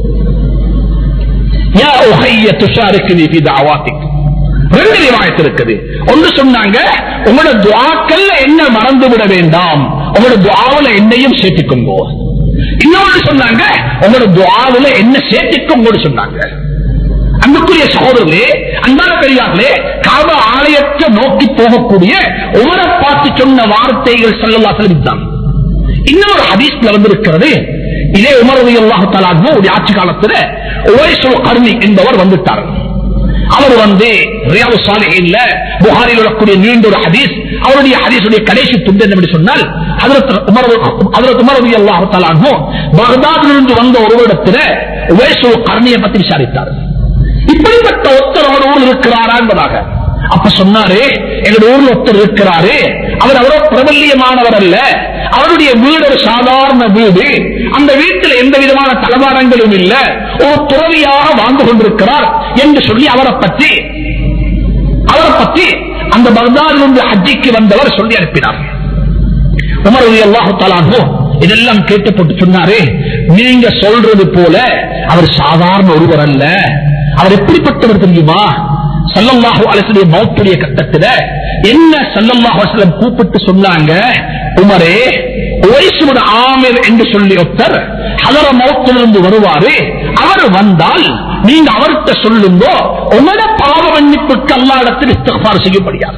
A: யா உஹைய துஷாரிக்குனி ஃபி தஅவாத்திக் ரெண்டு ரிவாயத் இருக்குது ஒன்று சொன்னாங்க உங்களோட துவாக்கல்ல என்ன மறந்து விட வேண்டாம் உங்களோட துவாவுல என்னையும் சேர்த்துக்கோங்க இன்னொன்று சொன்னாங்க உங்களோட துவாவுல என்ன சேர்த்துக்கோங்கன்னு சொன்னாங்க அன்புக்குரிய சகோதரர்களே அன்பான பெரியார்களே காப ஆலயத்தை நோக்கி போகக்கூடிய உமரை பார்த்து சொன்ன வார்த்தைகள் சொல்லலா செலுத்தான் இன்னொரு ஹதீஸ்ல வந்திருக்கிறது இதே உமரது அல்லாஹு தலாத்மோ ஒரு ஆட்சி காலத்துல உவைசுல் கர்ணி என்பவர் வந்துட்டார் அவர் வந்து ரியாது சாலிஹின்ல புகாரில் வரக்கூடிய நீண்ட ஒரு ஹதீஸ் அவருடைய ஹதீஸுடைய கடைசி துண்டு என்ன சொன்னால் ஹதரத் உமர் ஹதரத் உமர் ரலியல்லாஹு தஆலா அன்ஹு பக்தாதிலிருந்து வந்த ஒருவரிடத்துல உவைசுல் கர்ணியை பத்தி விசாரித்தார் இப்படிப்பட்ட ஒருத்தர் அவர் ஊரில் இருக்கிறாரா என்பதாக அப்ப சொன்னாரு எங்க ஊர்ல ஒருத்தர் இருக்கிறாரு அவர் அவரோ பிரபல்யமானவர் அல்ல அவருடைய வீடு ஒரு சாதாரண வீடு அந்த வீட்டில் எந்த விதமான தளவாடங்களும் இல்ல ஒரு துறவியாக வாழ்ந்து கொண்டிருக்கிறார் என்று சொல்லி அவரை பற்றி அவரை பற்றி அந்த பக்தாதிலிருந்து ஹஜ்ஜிக்கு வந்தவர் சொல்லி அனுப்பினார் உமர் அல்லாஹு தலானோ இதெல்லாம் கேட்டுப்பட்டு சொன்னாரே நீங்க சொல்றது போல அவர் சாதாரண ஒருவர் அல்ல அவர் எப்படிப்பட்டவர் தெரியுமா சல்லல்லாஹு அலிசுடைய மௌத்துடைய கட்டத்துல என்ன சல்லல்லாஹு அலிஸ்லம் கூப்பிட்டு சொன்னாங்க உமரே ஒய்சுமன் ஆமிர் என்று சொல்லி ஒருத்தர் அதர மௌத்திலிருந்து வருவாரு அவர் வந்தால் நீங்க அவர்கிட்ட சொல்லுங்க உங்களோட பாவ மன்னிப்புக்கு அல்லாடத்தில் இஸ்திஃபார் செய்யப்படுயாது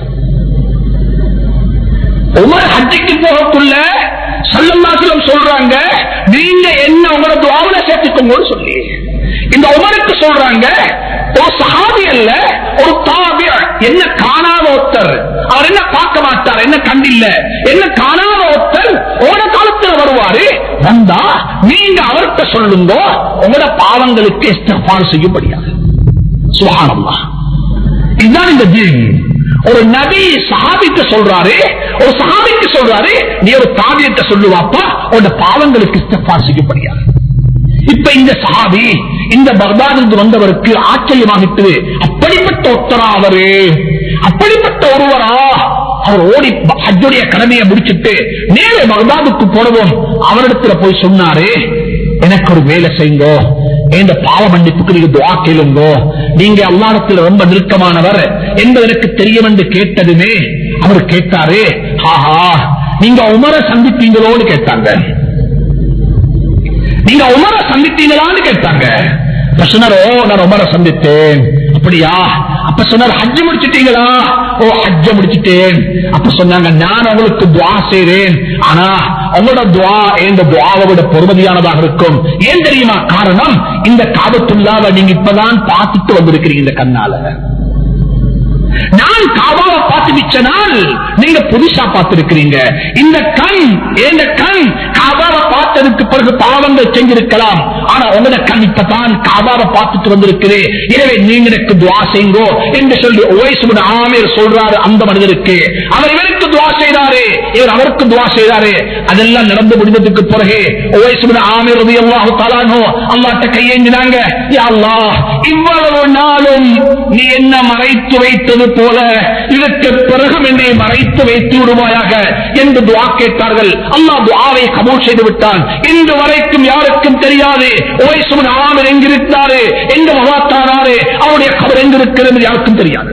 A: உமர் ஹஜ்ஜிக்கு போகக்குள்ள சல்லல்லாசிலம் சொல்றாங்க நீங்க என்ன உங்களோட துவாவில சேர்த்துக்கோங்கன்னு சொல்லி இந்த உமருக்கு சொல்றாங்க ஒரு சஹாபி அல்ல ஒரு தாபி என்ன காணாத ஒருத்தர் அவர் என்ன பார்க்க மாட்டார் என்ன கண்டில்ல என்ன காணாத ஒருத்தர் ஓட காலத்துல வருவாரு வந்தா நீங்க அவர்கிட்ட சொல்லுங்க உங்களோட பாவங்களுக்கு இஸ்திஃபார் செய்யப்படியாது சுகானம்மா இதுதான் இந்த தீன் ஒரு நபி சஹாபிக்கு சொல்றாரு ஒரு சஹாபிக்கு சொல்றாரு நீ ஒரு தாபியத்தை சொல்லுவாப்பா உன்னோட பாவங்களுக்கு இஸ்திஃபார் செய்யப்படியாது இப்ப இந்த சஹாபி இந்த பக்தாதிலிருந்து வந்தவருக்கு ஆச்சரியமாகிட்டு அப்படிப்பட்ட ஒத்தரா அவரு அப்படிப்பட்ட ஒருவரா அவர் ஓடி ஹஜ்ஜுடைய கடமையை முடிச்சிட்டு நேரே பக்தாதுக்கு போனவும் அவரிடத்துல போய் சொன்னாரு எனக்கு ஒரு வேலை செய்யுங்கோ இந்த பாவ மன்னிப்புக்கு நீங்க துவா கேளுங்கோ நீங்க அல்லாடத்தில் ரொம்ப நெருக்கமானவர் என்பது எனக்கு தெரியும் என்று கேட்டதுமே அவர் கேட்டாரு ஆஹா நீங்க உமரை சந்திப்பீங்களோன்னு கேட்டாங்க நீங்க உமரை சந்தித்தீங்களான்னு கேட்டாங்க அப்ப சொன்னார் ஓ நான் உமரை சந்தித்தேன் அப்படியா அப்ப சொன்னார் ஹஜ்ஜு முடிச்சிட்டீங்களா ஓ ஹஜ்ஜ முடிச்சிட்டேன் அப்ப சொன்னாங்க நான் உங்களுக்கு துவா செய்றேன் ஆனா உங்களோட துவா இந்த துவாவை விட பொறுமதியானதாக இருக்கும் ஏன் தெரியுமா காரணம் இந்த காபத்துள்ளாவை நீங்க இப்பதான் பார்த்துட்டு வந்திருக்கிறீங்க இந்த கண்ணால நான் காபாவை பார்த்து மிச்ச நாள் நீங்க புதுசா பார்த்திருக்கிறீங்க இந்த கண் இந்த கண் காபாவை பார்த்ததுக்கு பிறகு பாவங்கள் செஞ்சிருக்கலாம் ஆனா உங்களோட கண் இப்பதான் காபாவை பார்த்துட்டு வந்திருக்குது எனவே நீங்க எனக்கு துவா செய்யுங்கோ என்று சொல்லி ஓய்சுமன் ஆமீர் சொல்றாரு அந்த மனிதருக்கு அவர் இவருக்கு துவா செய்தாரு இவர் அவருக்கு துவா செய்தாரு அதெல்லாம் நடந்து முடிந்ததுக்கு பிறகு ஓய்சுமன் ஆமீர் ரலியல்லாஹு தஆலாஹு அல்லாஹ்ட்ட கையேந்தினாங்க யா அல்லாஹ் இவ்வளவு நாளும் நீ என்ன மறைத்து வைத்தது போல இதற்கு பிறகும் என்னை மறைத்து வைத்து விடுவாயாக என்று துவா கேட்டார்கள் அல்லாஹ் துவாவை கபூல் செய்து விட்டான் இன்று வரைக்கும் யாருக்கும் தெரியாது ஓய்சுமன் ஆமர் எங்கிருக்கிறாரு எங்க மகாத்தாராரு அவருடைய கவர் எங்கிருக்கிறது யாருக்கும் தெரியாது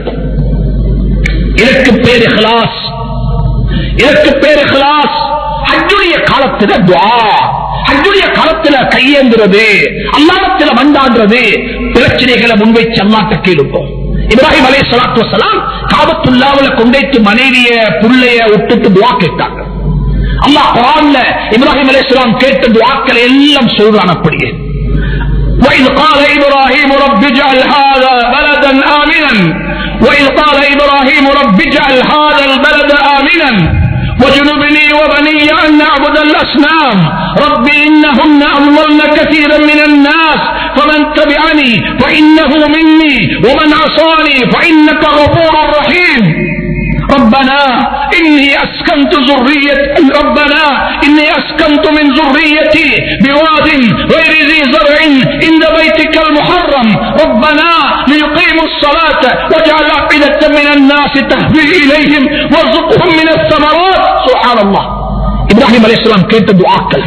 A: இதற்கு பேரு ஹலாஸ் இதற்கு பேரு ஹலாஸ் ஹஜ்ஜுடைய காலத்துல துவா ஹஜ்ஜுடைய காலத்துல கையேந்துறது அல்லாஹத்துல மண்டாடுறது பிரச்சனைகளை முன்வைச்சு அல்லாட்ட கேளுப்போம் இப்ராஹிம் அலை சலாத்து வசலாம் காபத்துல்லாவுல கொண்டைத்து மனைவிய புள்ளைய விட்டுட்டு துவா கேட்டாங்க அல்லாஹ் குரான்ல இப்ராஹிம் அலைஹிஸ்ஸலாம் கேட்ட துஆக்களை எல்லாம் சொல்றான் அப்படியே وإذ قال إبراهيم رب اجعل هذا بلدا آمنا وإذ قال إبراهيم رب اجعل هذا البلد آمنا وجنبني وبني أن نعبد الأصنام رب إنهن أضللن كثيرا من الناس فمن تبعني فإنه مني ومن عصاني فإنك غفور رحيم ربنا إني أسكنت ذرية ربنا إني أسكنت من ذريتي بواد غير ذي زرع عند بيتك المحرم ربنا ليقيموا الصلاة واجعل أفئدة من الناس تهوي إليهم وارزقهم من الثمرات سبحان الله إبراهيم عليه السلام كيف دعاكل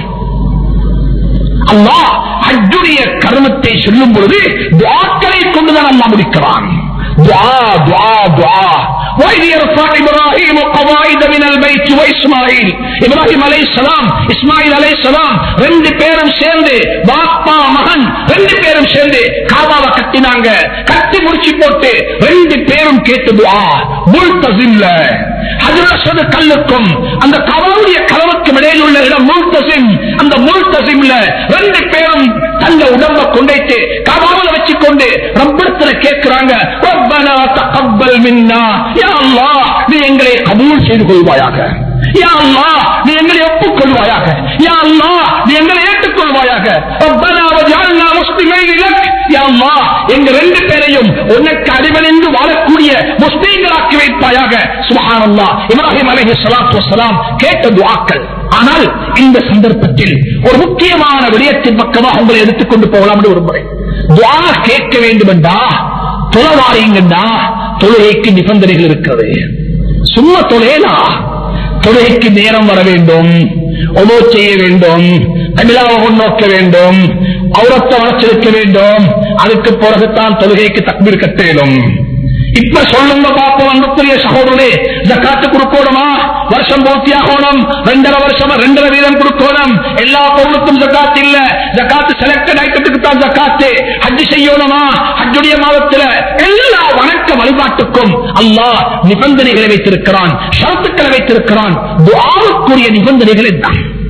A: அல்லாஹ் ஹஜ்ஜுடைய கர்மத்தை சொல்லும் பொழுது துவாக்களை கொண்டுதான் அல்லாஹ் முடிக்கிறான் துஆ துஆ துஆ وإذ يرفع إبراهيم قواعد من البيت وإسماعيل இப்ராஹிம் அலைஹிஸ்ஸலாம் இஸ்மாயில் அலைஹிஸ்ஸலாம் ரெண்டு பேரும் சேர்ந்து பாப்பா மகன் ரெண்டு பேரும் சேர்ந்து காபாவை கட்டினாங்க கட்டி முடிச்சு போட்டு ரெண்டு பேரும் கேட்டு துஆ முல்தஸிம்ல ஹஜ்ரத் கல்லுக்கும் அந்த கவாவுடைய கலவுக்கும் இடையில் உள்ள இடம் முல்தசிம் அந்த முல்தசிம்ல ரெண்டு பேரும் தந்த உடம்ப கொண்டைட்டு கவாவில் வச்சுக்கொண்டு ரப்பத்துல கேட்கிறாங்க ரப்பனா தகப்பல் மின்னா யா அல்லாஹ் நீ எங்களை கபூல் செய்து கொள்வாயாக யா அல்லாஹ் நீ எங்களை ஒப்புக்கொள்வாயாக யா அல்லாஹ் நீ எங்களை ஏற்றுக்கொள்வாயாக ரப்பனா வஜஅல்னா முஸ்லிமைன் லக் யா அல்லாஹ் எங்க ரெண்டு பேரையும் உனக்கு அடிபணிந்து வாழக்கூடிய முஸ்லீம்களாக்கி வைப்பாயாக சுபஹானல்லாஹ் இப்ராஹிம் அலைஹி ஸலாத்து வஸலாம் கேட்ட துஆக்கள் ஆனால் இந்த சந்தர்ப்பத்தில் ஒரு முக்கியமான விடயத்தின் பக்கமாக உங்களை எடுத்துக்கொண்டு போகலாம் என்று விரும்புகிறேன் துஆ கேட்க வேண்டும் என்றா தொலைவாரிங்கண்டா தொழுகைக்கு நிபந்தனைகள் இருக்கிறது சும்மா தொலைலா தொழுகைக்கு நேரம் வர வேண்டும் ஒலோ செய்ய வேண்டும் தமிழாக நோக்க வேண்டும் அவுரத்தை வளர்ச்சிருக்க வேண்டும் அதுக்கு பிறகுதான் தொழுகைக்கு தக்பீர் கட்டேனும் இப்ப சொல்லுங்க பாப்போம் அன்புக்குரிய சகோதரே ஜக்காத்து கொடுக்கணுமா வருஷம் பூர்த்தியாகணும் ரெண்டரை வருஷம் ரெண்டரை வீதம் கொடுக்கணும் எல்லா பொருளுக்கும் ஜக்காத்து இல்ல ஜக்காத்து செலக்டட் ஐட்டத்துக்கு தான் ஜக்காத்து ஹஜ் செய்யணுமா ஹஜ்ஜுடைய மாதத்துல எல்லா வணக்க வழிபாட்டுக்கும் அல்லாஹ் நிபந்தனைகளை வைத்திருக்கிறான் ஷரத்துக்களை வைத்திருக்கிறான் துஆவுக்குரிய நிபந்தனைகள் என்ன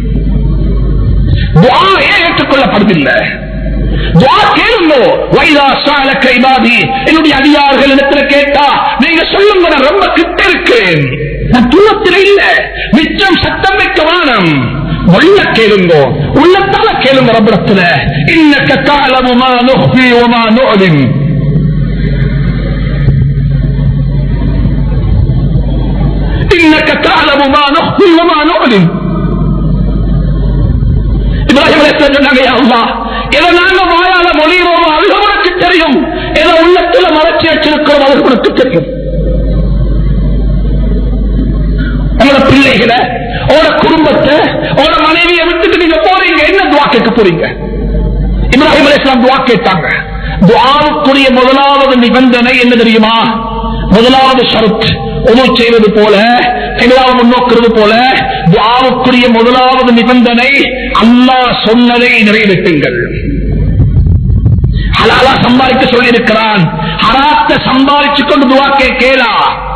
A: துஆ ஏன் ஏற்றுக்கொள்ளப்படுவதில்லை துஆ கேளுங்கோ வைதா சாலக்க இபாதி என்னுடைய அதிகாரிகள் இடத்துல கேட்டா நீங்க சொல்லுங்க நான் ரொம்ப கிட்ட இருக்கேன் நான் தூரத்தில் இல்ல மிச்சம் சத்தம் வைக்க வானம் உள்ள கேளுங்கோ உள்ளத்தால கேளுங்க ரப்படத்துல இன்னக்க காலமு மா நுஹ்பி வமா நுஅலின் இன்னக்க காலமு மா நுஹ்பி வமா நுஅலின் இப்ராஹிம் அலைஹிஸ்ஸலாம் சொன்னாங்க யா அல்லாஹ் எதை நாங்க வாயால மொழிவோமோ அது உனக்கு தெரியும் எதை உள்ளத்துல மறைச்சி வச்சிருக்கிறோம் அது உனக்கு தெரியும் உங்களோட பிள்ளைகளை உங்களோட குடும்பத்தை உங்களோட மனைவியை விட்டுட்டு நீங்க போறீங்க என்ன துவா கேட்க போறீங்க இப்ராஹிம் அலைஹிஸ்ஸலாம் துவா கேட்டாங்க துவாவுக்குரிய முதலாவது நிபந்தனை என்ன தெரியுமா முதலாவது ஷரத் உணவு செய்வது போல கிபிலாவை முன்னோக்குறது போல துவாவுக்குரிய முதலாவது நிபந்தனை அல்லாஹ் சொன்னதை நிறைவேற்றுங்கள் ஹலாலா சம்பாதிக்க சொல்லி இருக்கிறான் ஹராத்த சம்பாதிச்சு கொண்டு துவா கேளா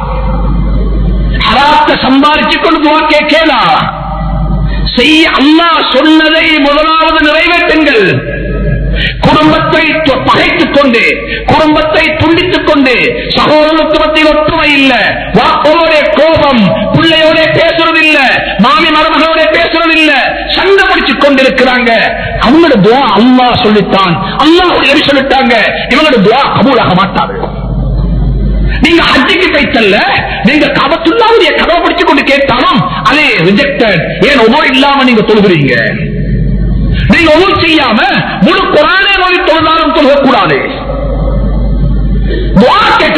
A: ஹராத்த சம்பாதிச்சு கொண்டு துவா கேளா செய்ய அல்லாஹ் சொன்னதை முதலாவது நிறைவேற்றுங்கள் குடும்பத்தை தொ- பகைத்துக் கொண்டு குடும்பத்தை துண்டித்துக் கொண்டு சகோதரத்துவ மத்தியில் ஒற்றுமை இல்ல வாப்போடைய கோபம் பிள்ளையோட பேசுறது இல்ல மாமி மருமகளோட பேசுறது இல்ல சண்டை பிடிச்சுக் கொண்டிருக்கிறாங்க அவங்களோட துவா அல்லாஹ் சொல்லித்தான் அல்லாஹ் எரி சொல்லிட்டாங்க இவங்களோட துவா கபூலாக மாட்டாது நீங்க ஹஜ்ஜிக்கு போய்த்தல்ல நீங்க கபத்துல்லாவுடைய கதவை பிடிச்சு கொண்டு கேட்டாலும் அதே ரிஜெக்டட் ஏன் ஒவ்வொரு இல்லாம நீங்க தொழுகிறீங்க நீங்க ஒவ்வொரு செய்யாம முழு குரானே மொழி தொழுதாலும் தொழுகக்கூடாது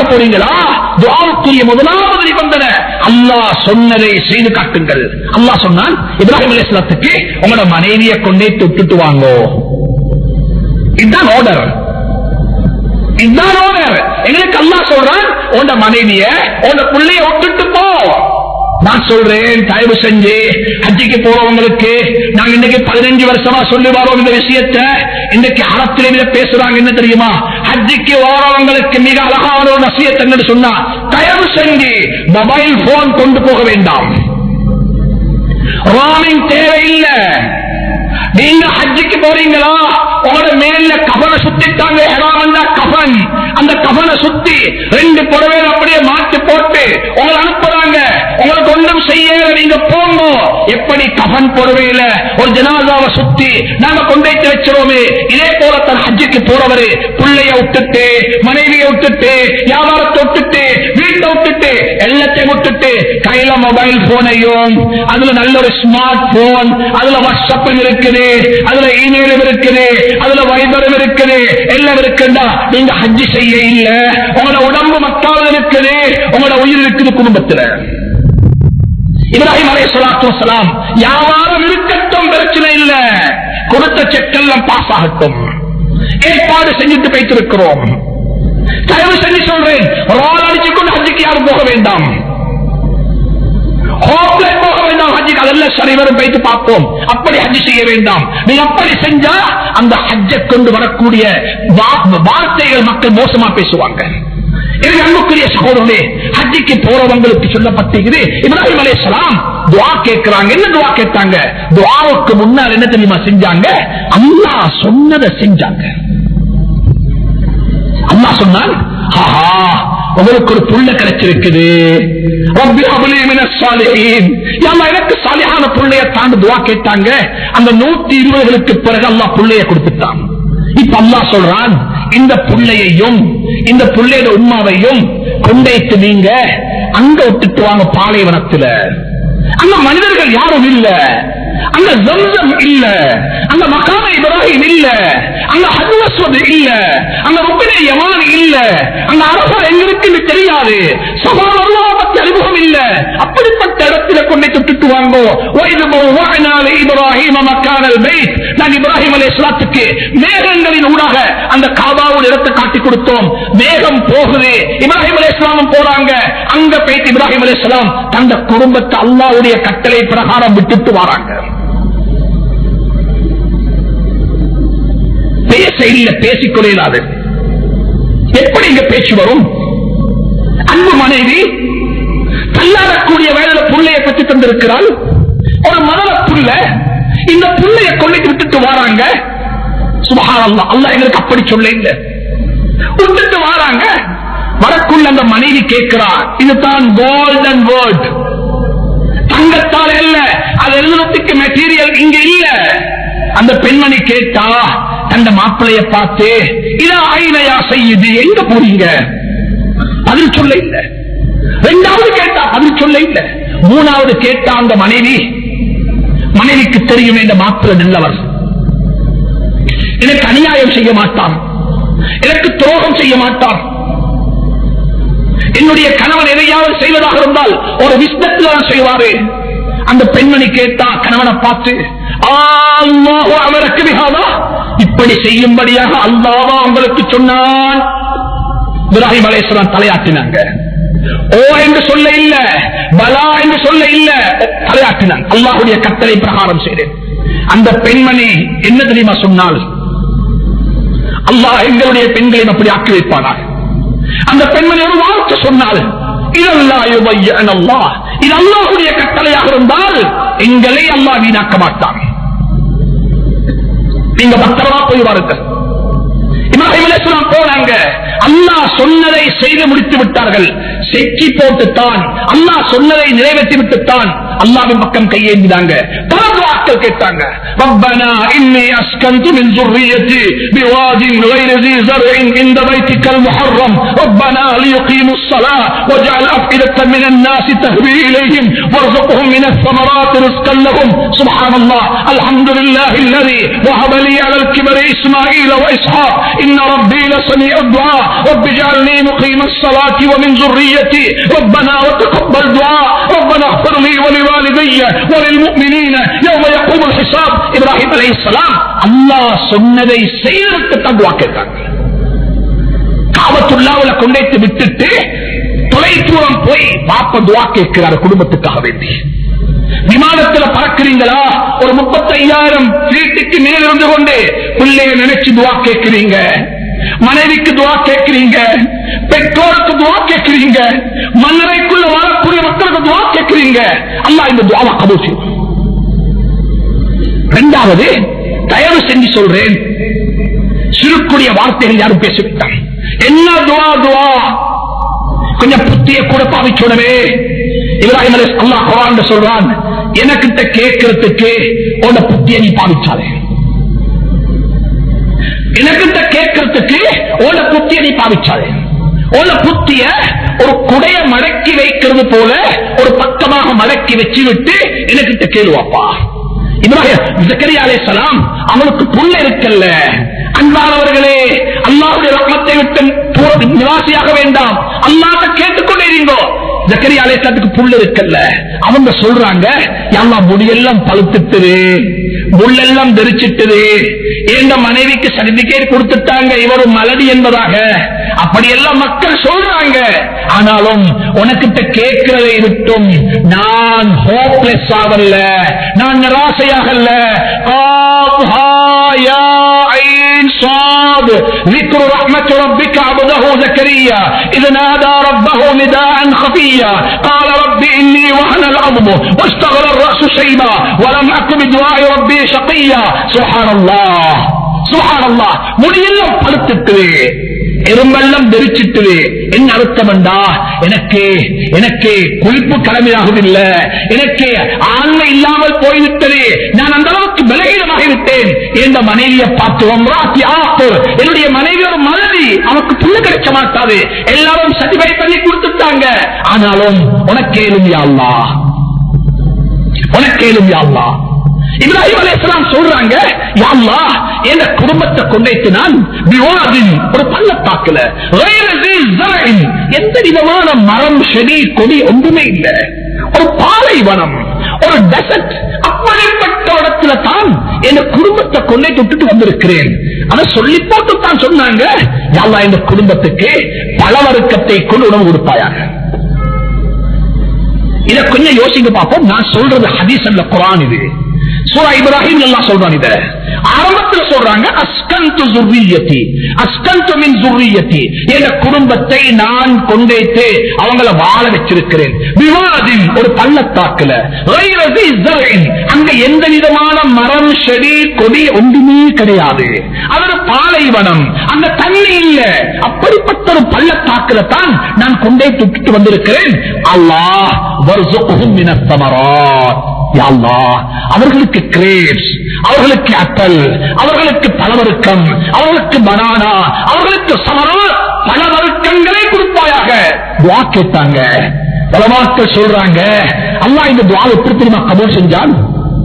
A: போறீங்களா துவாவுக்குரிய முதலாவது நிபந்தனை அல்லாஹ் சொன்னதை செய்து காட்டுங்கள் அல்லாஹ் சொன்னான் இப்ராஹிம் அலிஸ்லாத்துக்கு உங்களோட மனைவியை கொண்டே தொட்டுட்டு வாங்கோ இதுதான் ஆர்டர் இதுதான் ஆர்டர் எங்களுக்கு அல்லாஹ் சொல்றான் உன்ட மனைவிய உன்ட பிள்ளைய விட்டுட்டு போ நான் சொல்றேன் தயவு செஞ்சு ஹஜ்ஜிக்கு போறவங்களுக்கு நாங்க இன்னைக்கு பதினஞ்சு வருஷமா சொல்லி வரோம் இந்த விஷயத்தை இன்னைக்கு அறத்திலே பேசுறாங்க என்ன தெரியுமா ஹஜ்ஜிக்கு வாரவங்களுக்கு மிக அழகான ஒரு நசியத்தை என்னன்னு சொன்னா தயவு செஞ்சு மொபைல் போன் கொண்டு போக வேண்டாம் ராமிங் தேவையில்லை நீங்க ஹஜ்ஜிக்கு போறீங்களா உங்களோட மேல கபனை சுத்திட்டாங்க இடம் வந்தா கபன் அந்த கபனை சுத்தி ரெண்டு புடவைகள் அப்படியே மாற்றி போட்டு உங்களை அனுப்புறாங்க உங்களுக்கு ஒன்றும் செய்ய நீங்க போங்க எப்படி கபன் புடவையில ஒரு ஜனாதாவை சுத்தி நாங்க கொண்டு வச்சிரோமே இதே போலத்தான் ஹஜ்ஜுக்கு போறவரு பிள்ளைய விட்டுட்டு மனைவியை விட்டுட்டு வியாபாரத்தை விட்டுட்டு வீட்டை விட்டுட்டு எல்லாத்தையும் விட்டுட்டு கையில மொபைல் போனையும் அதுல நல்ல ஒரு ஸ்மார்ட் போன் அதுல வாட்ஸ்அப் இருக்குது அதுல இமெயிலும் இருக்குது அதுல வைபரும் இருக்குது எல்லாம் இருக்குண்டா நீங்க ஹஜ்ஜி செய்ய இல்ல உங்களோட உடம்பு மக்காவது இருக்குது உங்களோட உயிர் இருக்குது குடும்பத்துல இப்ராஹிம் அலை சொல்லாத்து வசலாம் வியாபாரம் இருக்கட்டும் பிரச்சனை இல்ல கொடுத்த செக்கெல்லாம் பாஸ் ஆகட்டும் ஏற்பாடு செஞ்சுட்டு வைத்திருக்கிறோம் தயவு செஞ்சு சொல்றேன் ரோல் அடிச்சு கொண்டு ஹஜ்ஜிக்கு யாரும் போக வேண்டாம் ஹோப்ல போக வேண்டாம் ஹஜ்ஜிக்கு அதெல்லாம் சரிவரும் வைத்து பார்ப்போம் அப்படி ஹஜ்ஜி செய்ய வேண்டாம் நீ அப்படி செஞ்சா அந்த ஹஜ்ஜை கொண்டு வரக்கூடிய வா- வார்த்தைகள் மக்கள் மோசமா பேசுவாங்க எனக்கு அன்புக்குரிய சகோதரனே ஹஜ்ஜிக்கு போறவங்களுக்கு சொல்லப்பட்டிருக்குது இப்ராஹிம் அலைஹிஸ்ஸலாம் துஆ கேட்கிறாங்க என்ன துஆ கேட்டாங்க துஆவுக்கு முன்னால் என்ன தெரியுமா செஞ்சாங்க அல்லாஹ் சொன்னதை செஞ்சாங்க அல்லாஹ் சொன்னான் ஆஹா உங்களுக்கு ஒரு புள்ள கிடைச்சிருக்குது ரப்பி ஹப்லி மினஸ் சாலிஹீன் யா அல்லாஹ் எனக்கு சாலிஹான புள்ளைய தாண்டு துஆ கேட்டாங்க அந்த 120 களுக்கு பிறகு அல்லாஹ் புள்ளைய கொடுத்துட்டான் இப்ப அல்லாஹ் சொல்றான் இந்த புள்ளையையும் இந்த புள்ளையோட உண்மாவையும் கொண்டைத்து நீங்க அங்க விட்டுட்டு வாங்க பாலைவனத்துல அங்க மனிதர்கள் யாரும் இல்ல அங்க ஜம்சம் இல்ல அங்க மகாம இப்ராஹிம் இல்ல அங்க ஹஜ்வஸ்வத் இல்ல அங்க ருக்கினே யமான் இல்ல அங்க அரசர் எங்க இருக்குன்னு தெரியாது சபால் அல்லாஹ் பத்தி அறிமுகம் இல்ல அப்படிப்பட்ட இடத்துல கொண்டை தொட்டுட்டு வாங்கோ وَإِذْ بَوَّعْنَا لِإِبْرَاهِيمَ مَكَانَ الْبَيْتِ நான் இப்ராஹிம் அலைஹிஸ்ஸலாத்துக்கு மேகங்களின் ஊடாக அந்த காபாவுடைய இடத்தை காட்டி கொடுத்தோம் மேகம் போகுது இப்ராஹிம் அலைஹிஸ்ஸலாமும் போறாங்க அங்க போயிட்டு இப்ராஹிம் அலைஹிஸ்ஸலாம் தந்த குடும்பத்தை அல்லாஹ்வுடைய கட்டளை பிரகாரம் விட்டுட்டு வராங்க பேச இல்ல பேசிக் கொள்ளாது எப்படி இங்க பேச்சு வரும் அன்பு மனைவி தள்ளாடக்கூடிய வேலையில புள்ளைய பெற்று தந்திருக்கிறாள் ஒரு மணல புள்ள இந்த புள்ளைய கொள்ளைக்கு விட்டுட்டு வராங்க சுபஹான் அல்லா அல்லா எங்களுக்கு அப்படி சொல்ல இல்ல விட்டுட்டு வராங்க வரக்குள்ள அந்த மனைவி கேட்கிறா இதுதான் கோல்டன் வேர்ட் தங்கத்தால் அல்ல அது எழுதுறதுக்கு மெட்டீரியல் இங்க இல்ல அந்த பெண்மணி கேட்டா அந்த மாப்பிளைய பார்த்து இதா ஐனையா செய்யுது எங்க போறீங்க பதில் சொல்ல இல்ல ரெண்டாவது கேட்டா பதில் சொல்ல இல்ல மூணாவது கேட்டா அந்த மனைவி மனைவிக்கு தெரியும் இந்த மாப்பிள நல்லவர் எனக்கு அநியாயம் செய்ய மாட்டான் எனக்கு துரோகம் செய்ய மாட்டான் என்னுடைய கணவன் எதையாவது செய்வதாக இருந்தால் ஒரு விஸ்தத்தில் தான் செய்வாரு அந்த பெண்மணி கேட்டா கணவனை பார்த்து அல்லாஹு அவருக்கு மிகாதா இப்படி செய்யும்படியாக அல்லாவா உங்களுக்கு சொன்னான் இப்ராஹிம் அலைஹிஸ்ஸலாம் தலையாட்டினாங்க ஓ என்று சொல்ல இல்ல பலா என்று சொல்ல இல்ல தலையாட்டினான் அல்லாஹுடைய கட்டளை பிரகாரம் செய்தேன் அந்த பெண்மணி என்ன தெரியுமா சொன்னால் அல்லாஹ் எங்களுடைய பெண்களையும் அப்படி ஆக்கி வைப்பானாக அந்த பெண்மணி ஒரு வார்த்தை சொன்னால் இதெல்லாம் இது அல்லாஹுடைய கட்டளையாக இருந்தால் எங்களை அல்லாஹ் வீணாக்க மாட்டான் நீங்க பத்திரமா போய் வாருங்கள் இப்ராஹிம் அலைஹிஸ்ஸலாம் போனாங்க அல்லாஹ் சொன்னதை செய்து முடித்து விட்டார்கள் செக்கி போட்டுத்தான் அல்லாஹ் சொன்னதை நிறைவேற்றி விட்டுத்தான் அல்லாவின் பக்கம் கையேந்தினாங்க பல துவாக்கள் கேட்டாங்க ربنا إني أسكنت من ذريتي بواد غير ذي زرع عند بيتك المحرم ربنا ليقيموا الصلاة واجعل أفئدة من الناس تهوي إليهم وارزقهم من الثمرات رزقا لهم سبحان الله الحمد لله الذي وهب لي على الكبر إسماعيل وإسحاق إن ربي لسميع الدعاء رب اجعلني مقيم الصلاة ومن ذريتي ربنا وتقبل دعاء ربنا اغفر لي ولوالدي وللمؤمنين يوم يقوم الحساب إبراهيم عليه السلام الله சொன்னதை செய்வதற்கு தான் துவா கேட்டாங்க காபத்துள்ளாவுல கொண்டைத்து விட்டுட்டு தொலைதூரம் போய் பாப்ப துவா கேட்கிறார் குடும்பத்துக்காக வேண்டி விமானத்துல பறக்கிறீங்களா ஒரு முப்பத்தையாயிரம் சீட்டுக்கு மேல் இருந்து கொண்டு பிள்ளைய நினைச்சு துவா கேட்கிறீங்க மனைவிக்கு துவா கேட்கிறீங்க பெற்றோருக்கு துவா கேட்கிறீங்க மன்னரைக்குள்ள வாழக்கூடிய மக்களுக்கு துவா கேட்கிறீங்க அல்லாஹ் இந்த துவாவை கபூல் செய்வான் இரண்டாவது தயவு செஞ்சு சொல்றேன் சிறுக்குடைய வார்த்தைகள் யாரும் பேசிவிட்டான் என்ன துவா துவா கொஞ்சம் புத்திய கூட பாவிச்சுடவே இப்ராஹிம் அலி அல்லாஹ் குரான் சொல்றான் எனக்கிட்ட கேட்கறதுக்கு உன்ன புத்திய நீ பாவிச்சாதே எனக்கிட்ட கேட்கறதுக்கு உன்ன புத்திய நீ பாவிச்சாதே உன்ன புத்திய ஒரு குடைய மடக்கி வைக்கிறது போல ஒரு பக்கமாக மடக்கி வச்சு விட்டு எனக்கிட்ட கேளுவாப்பா இப்ராஹிம் ஜக்கரியா அலைஹிஸ்ஸலாம் அவனுக்கு புள்ள இருக்கல்ல அன்பானவர்களே அல்லாஹ்வுடைய ரஹ்மத்தை விட்டு பூர்வ நிவாசியாக வேண்டாம் அல்லாஹ்வை கேட்டுக்கொண்டே இருங்கோ ஜக்கரியா அலைஹிஸ்ஸலாத்துக்கு புள்ள இருக்கல்ல அவங்க சொல்றாங்க யாழ்லா முடியெல்லாம் பழுத்துட்டுது முள்ளெல்லாம் தெரிச்சிட்டுது எந்த மனைவிக்கு சர்டிபிகேட் கொடுத்துட்டாங்க இவர் மலடி என்பதாக அப்படியெல்லாம் மக்கள் சொல்றாங்க ஆனாலும் உனக்கிட்ட கேட்கிறதை விட்டும் நான் ஹோப்லெஸ் ஆகல நான் நிராசையாகல காப் ஹா யா ஐன் صاد ذكر رحمة ربك عبده زكريا إذ نادى ربه نداء خفيا قال رب إني وهن العظم واشتغل الرأس شيبا ولم أكن بدعاء ربي شقيا سبحان الله سبحان الله முடியெல்லாம் பழுத்துட்டு எறும்பெல்லாம் தெரிச்சிட்டு என்ன அர்த்தம்டா எனக்கு எனக்கு குளிப்பு கடமையாகவில்லை எனக்கு ஆண்மை இல்லாமல் போய்விட்டது நான் அந்த அளவுக்கு பலகீனமாக விட்டேன் என்ற மனைவியை பார்த்து ஒம்ராத்தி ஆப்பு என்னுடைய மனைவி ஒரு மனைவி அவனுக்கு புள்ள கிடைக்க மாட்டாது எல்லாரும் சர்டிஃபை பண்ணி கொடுத்துட்டாங்க ஆனாலும் உனக்கேலும் யாழ்லா உனக்கேலும் யாழ்லா இப்ராஹிம் அலைஹிஸ்ஸலாம் சொல்றாங்க யா அல்லாஹ் என் குடும்பத்தை கொண்டைத்து நான் விவாதின் ஒரு பள்ளத்தாக்குல غير ذي زرع எந்த விதமான மரம் செடி கொடி ஒன்றுமே இல்ல ஒரு பாலைவனம் ஒரு டெசர்ட் அப்படிப்பட்ட இடத்துல தான் என் குடும்பத்தை கொண்டை விட்டுட்டு வந்திருக்கிறேன் அதை சொல்லி போட்டு தான் சொன்னாங்க யா அல்லாஹ் இந்த குடும்பத்துக்கு பலவர்க்கத்தை கொண்டு உணவு கொடுப்பாயாக இத கொஞ்சம் யோசிங்க பார்ப்போம் நான் சொல்றது ஹதீஸ் அல்ல குரான் இது சூரா இப்ராஹிம் எல்லாம் சொல்றான் இத ஆரம்பத்தில் சொல்றாங்க அஸ்கந்து ஜுர்ரியத்தி அஸ்கந்து மின் ஜுர்ரியத்தி என்ற குடும்பத்தை நான் கொண்டேத்து அவங்கள வாழ வச்சிருக்கிறேன் விவாதின் ஒரு பள்ளத்தாக்குல غير ذي زرع. அங்க எந்த விதமான மரம் செடி கொடி ஒன்றுமே கிடையாது அது ஒரு பாலைவனம் அந்த தண்ணி இல்ல அப்படிப்பட்ட ஒரு பள்ளத்தாக்குல தான் நான் கொண்டே துட்டு வந்திருக்கிறேன் அல்லாஹ் வர்சுகுஹும் மினத் தமராத் யா அல்லாஹ், அவர்களுக்கு கிரேப்ஸ் அவர்களுக்கு அப்பல் அவர்களுக்கு பலவருக்கம் அவர்களுக்கு பனானா அவர்களுக்கு சமரா பலவருக்கங்களே கொடுப்பாயாக துவா கேட்டாங்க பலவாக்கள் சொல்றாங்க அல்லாஹ் இந்த துவா எப்படி தெரியுமா கபூல் செஞ்சான்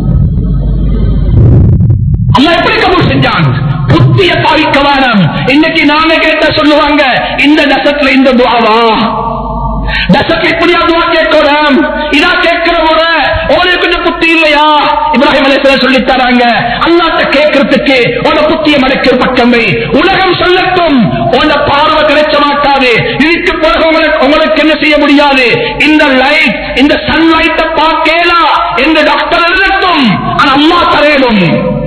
A: அல்லாஹ் எப்படி கபூல் செஞ்சான் புத்திய பாவிக்க வேணாம் இன்னைக்கு நாங்க கேட்ட சொல்லுவாங்க இந்த தசத்துல இந்த துவாவா தசத்துல இப்படியா துவா கேட்கணும் இதா கேட்கிற முறை உங்களுக்கு கொஞ்சம் புத்தி இல்லையா இப்ராஹிம் அலைஹிஸ்ஸலாம் சொல்லி தராங்க அல்லாஹ்ட்ட கேட்கறதுக்கு உன புத்திய மடக்கிற பக்கமே உலகம் சொல்லட்டும் உன பார்வை கிடைச்ச மாட்டாது இதுக்கு பிறகு உங்களுக்கு உங்களுக்கு என்ன செய்ய முடியாது இந்த லைட் இந்த சன்லைட்டை பார்க்கலாம் என்று டாக்டர் எழுதட்டும் ஆனா அம்மா தரையிடும்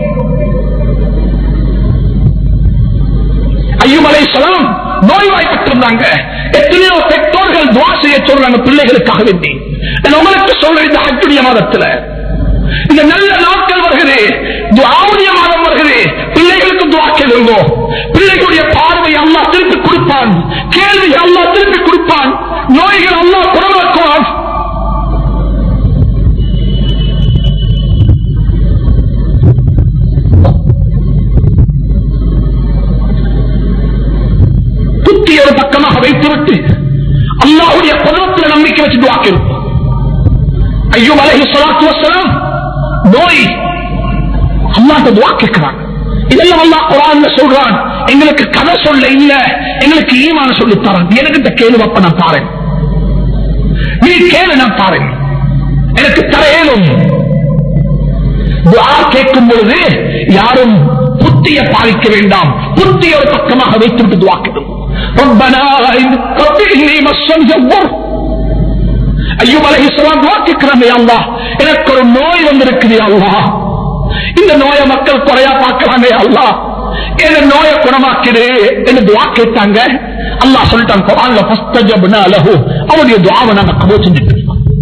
A: ஐயூப் அலைஹிஸ்ஸலாம் நோய்வாய்ப்பட்டிருந்தாங்க எத்தனையோ பெற்றோர்கள் துவா செய்ய சொல்றாங்க பிள்ளைகளுக்காக வேண்டி நான் உங்களுக்கு சொல்றேன் இந்த ஹஜ்ஜுடைய மாதத்துல இந்த நல்ல நாட்கள் வருகிறது துஆவுடைய மாதம் வருகிறது பிள்ளைகளுக்கு துவா கேளுங்கோ பிள்ளைகளுடைய பார்வை அல்லா திருப்பி கொடுப்பான் கேள்வி அல்லா திருப்பி கொடுப்பான் நோய்கள் அல்லா குணமாக்குவான் புத்தி ஒரு பக்கமாக வைத்துவிட்டு அல்லாஹுடைய குணத்தில் நம்பிக்கை வச்சு துவாக்கிறோம் ஐயோ அலஹி சொலாத்து வசலாம் நோய் அல்லாட்ட துவா கேட்கிறான் இதெல்லாம் அல்லாஹ் குரான்ல சொல்றான் எங்களுக்கு கதை சொல்ல இல்ல எங்களுக்கு ஈமான சொல்லி தரான் எனக்கு இந்த கேள்வி அப்ப நான் பாறேன் நீ கேளு நான் பாறேன் எனக்கு தர ஏலும் துவா கேட்கும் பொழுது யாரும் புத்திய பாதிக்க வேண்டாம் புத்திய ஒரு பக்கமாக வைத்துவிட்டு துவாக்கிடும் ربنا رب إني مسني الضر ஐயூப் அலைஹிஸ்ஸலாம் துஆ கேட்கிறாங்க யா அல்லாஹ் எனக்கு ஒரு நோய் வந்திருக்குது யா அல்லாஹ் இந்த நோயை மக்கள் குறையா பார்க்கறாங்க யா அல்லாஹ் இந்த நோயை குணமாக்கிடு என்று துஆ கேட்டாங்க அல்லாஹ் சொல்லிட்டான் குர்ஆன்ல ஃபஸ்தஜப்னா லஹு அவருடைய துஆவை நாங்க கபூல் செஞ்சுட்டு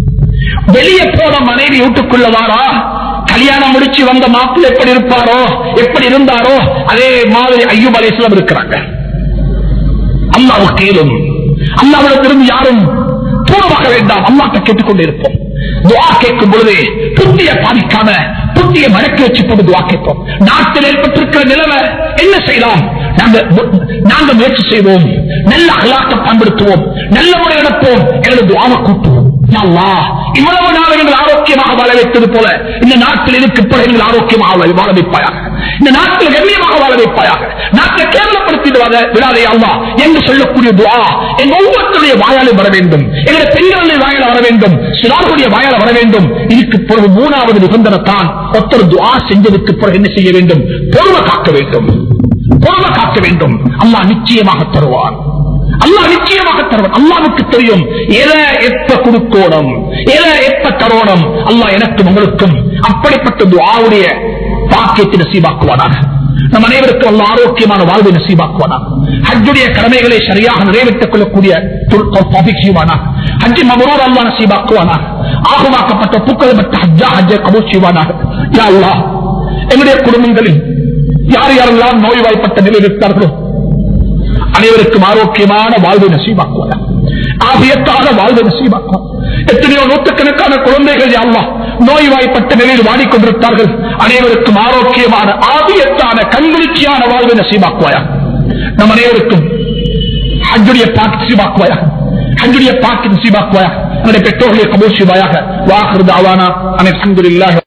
A: வெளியே போன மனைவி வீட்டுக்குள்ள வாரா கல்யாணம் முடிச்சு வந்த மாப்பிள்ளை எப்படி இருப்பாரோ எப்படி இருந்தாரோ அதே மாதிரி ஐயூப் அலைஹிஸ்ஸலாம் இருக்கிறாங்க அல்லாவுக்கு கேளும் அல்லாவிடத்திலிருந்து யாரும் தூரமாக வேண்டாம் அல்லாட்ட கேட்டுக்கொண்டு இருப்போம் துவா கேட்கும் பொழுது புத்திய பாதிக்காம புத்திய மடக்கி வச்சு போட்டு துவா கேட்போம் நாட்டில் ஏற்பட்டிருக்கிற நிலைமை என்ன செய்யலாம் நாங்க நாங்க முயற்சி செய்வோம் நல்ல அகலாக்க பயன்படுத்துவோம் நல்ல முறை நடப்போம் எனது துவாவை கூட்டுவோம் யா அல்லாஹ், இவ்வளவு நாள் எங்கள் ஆரோக்கியமாக வாழ வைத்தது போல இந்த நாட்டில் இதுக்கு பிறகு எங்கள் ஆரோக்கியமாக வாழ- வாழ வைப்பாயாக இந்த நாட்டில் கண்ணியமாக வாழ வைப்பாயாக நாட்டை கேவலப்படுத்திடுவாங்க விடாதே அல்லா என்று சொல்லக்கூடிய துவா என் ஒவ்வொருத்தருடைய வாயாலே வர வேண்டும் எங்களுடைய பெண்களுடைய வாயால வர வேண்டும் சிலாருடைய வாயால வர வேண்டும் இதுக்கு பிறகு மூணாவது நிபந்தனை தான் ஒருத்தர் துவா செஞ்சதுக்கு பிறகு என்ன செய்ய வேண்டும் பொறுமை காக்க வேண்டும் பொறுமை காக்க வேண்டும் அல்லாஹ் நிச்சயமாக தருவான் அல்லாஹ் நிச்சயமாக தருவான் அல்லாவுக்கு தெரியும் எதை எப்ப கொடுக்கணும் எதை எப்ப தரோணும் அல்லாஹ் எனக்கும் உங்களுக்கும் அப்படிப்பட்ட துஆவுடைய பாக்கியத்தை நசீபாக்குவானாக நம் அனைவருக்கும் அல்ல ஆரோக்கியமான வாழ்வை நசீபாக்குவானாக ஹஜ்ஜுடைய கடமைகளை சரியாக நிறைவேற்றிக் கொள்ளக்கூடிய செய்வானாக ஹஜ்ஜி மபரூர் அல்லா நசீபாக்குவானாக ஆகுமாக்கப்பட்ட பூக்கள் பெற்ற ஹஜ்ஜா ஹஜ்ஜை கபூல் செய்வானாக யா அல்லாஹ் எங்களுடைய குடும்பங்களில் யார் யாரெல்லாம் நோய்வாய்ப்பட்ட நிலையில் இருக்கிறார்களோ அனைவருக்கும் ஆரோக்கியமான வாழ்வை நசீபாக்குவாங்க ஆபியத்தான வாழ்வை நசீபாக்குவாங்க எத்தனையோ நூற்றுக்கணக்கான குழந்தைகள் யாழ்லா நோய்வாய்ப்பட்ட நிலையில் வாடிக்கொண்டிருக்கிறார்கள் அனைவருக்கும் ஆரோக்கியமான ஆபியத்தான கண்குளிர்ச்சியான வாழ்வை நசீபாக்குவாயா நம் அனைவருக்கும் ஹஜ்ஜுடைய பாக்கு நசீபாக்குவாயா ஹஜ்ஜுடைய பாக்கு நசீபாக்குவாயா என்னுடைய பெற்றோர்களை கபூர் செய்வாயாக வாஹிருதாவானா அனைத்து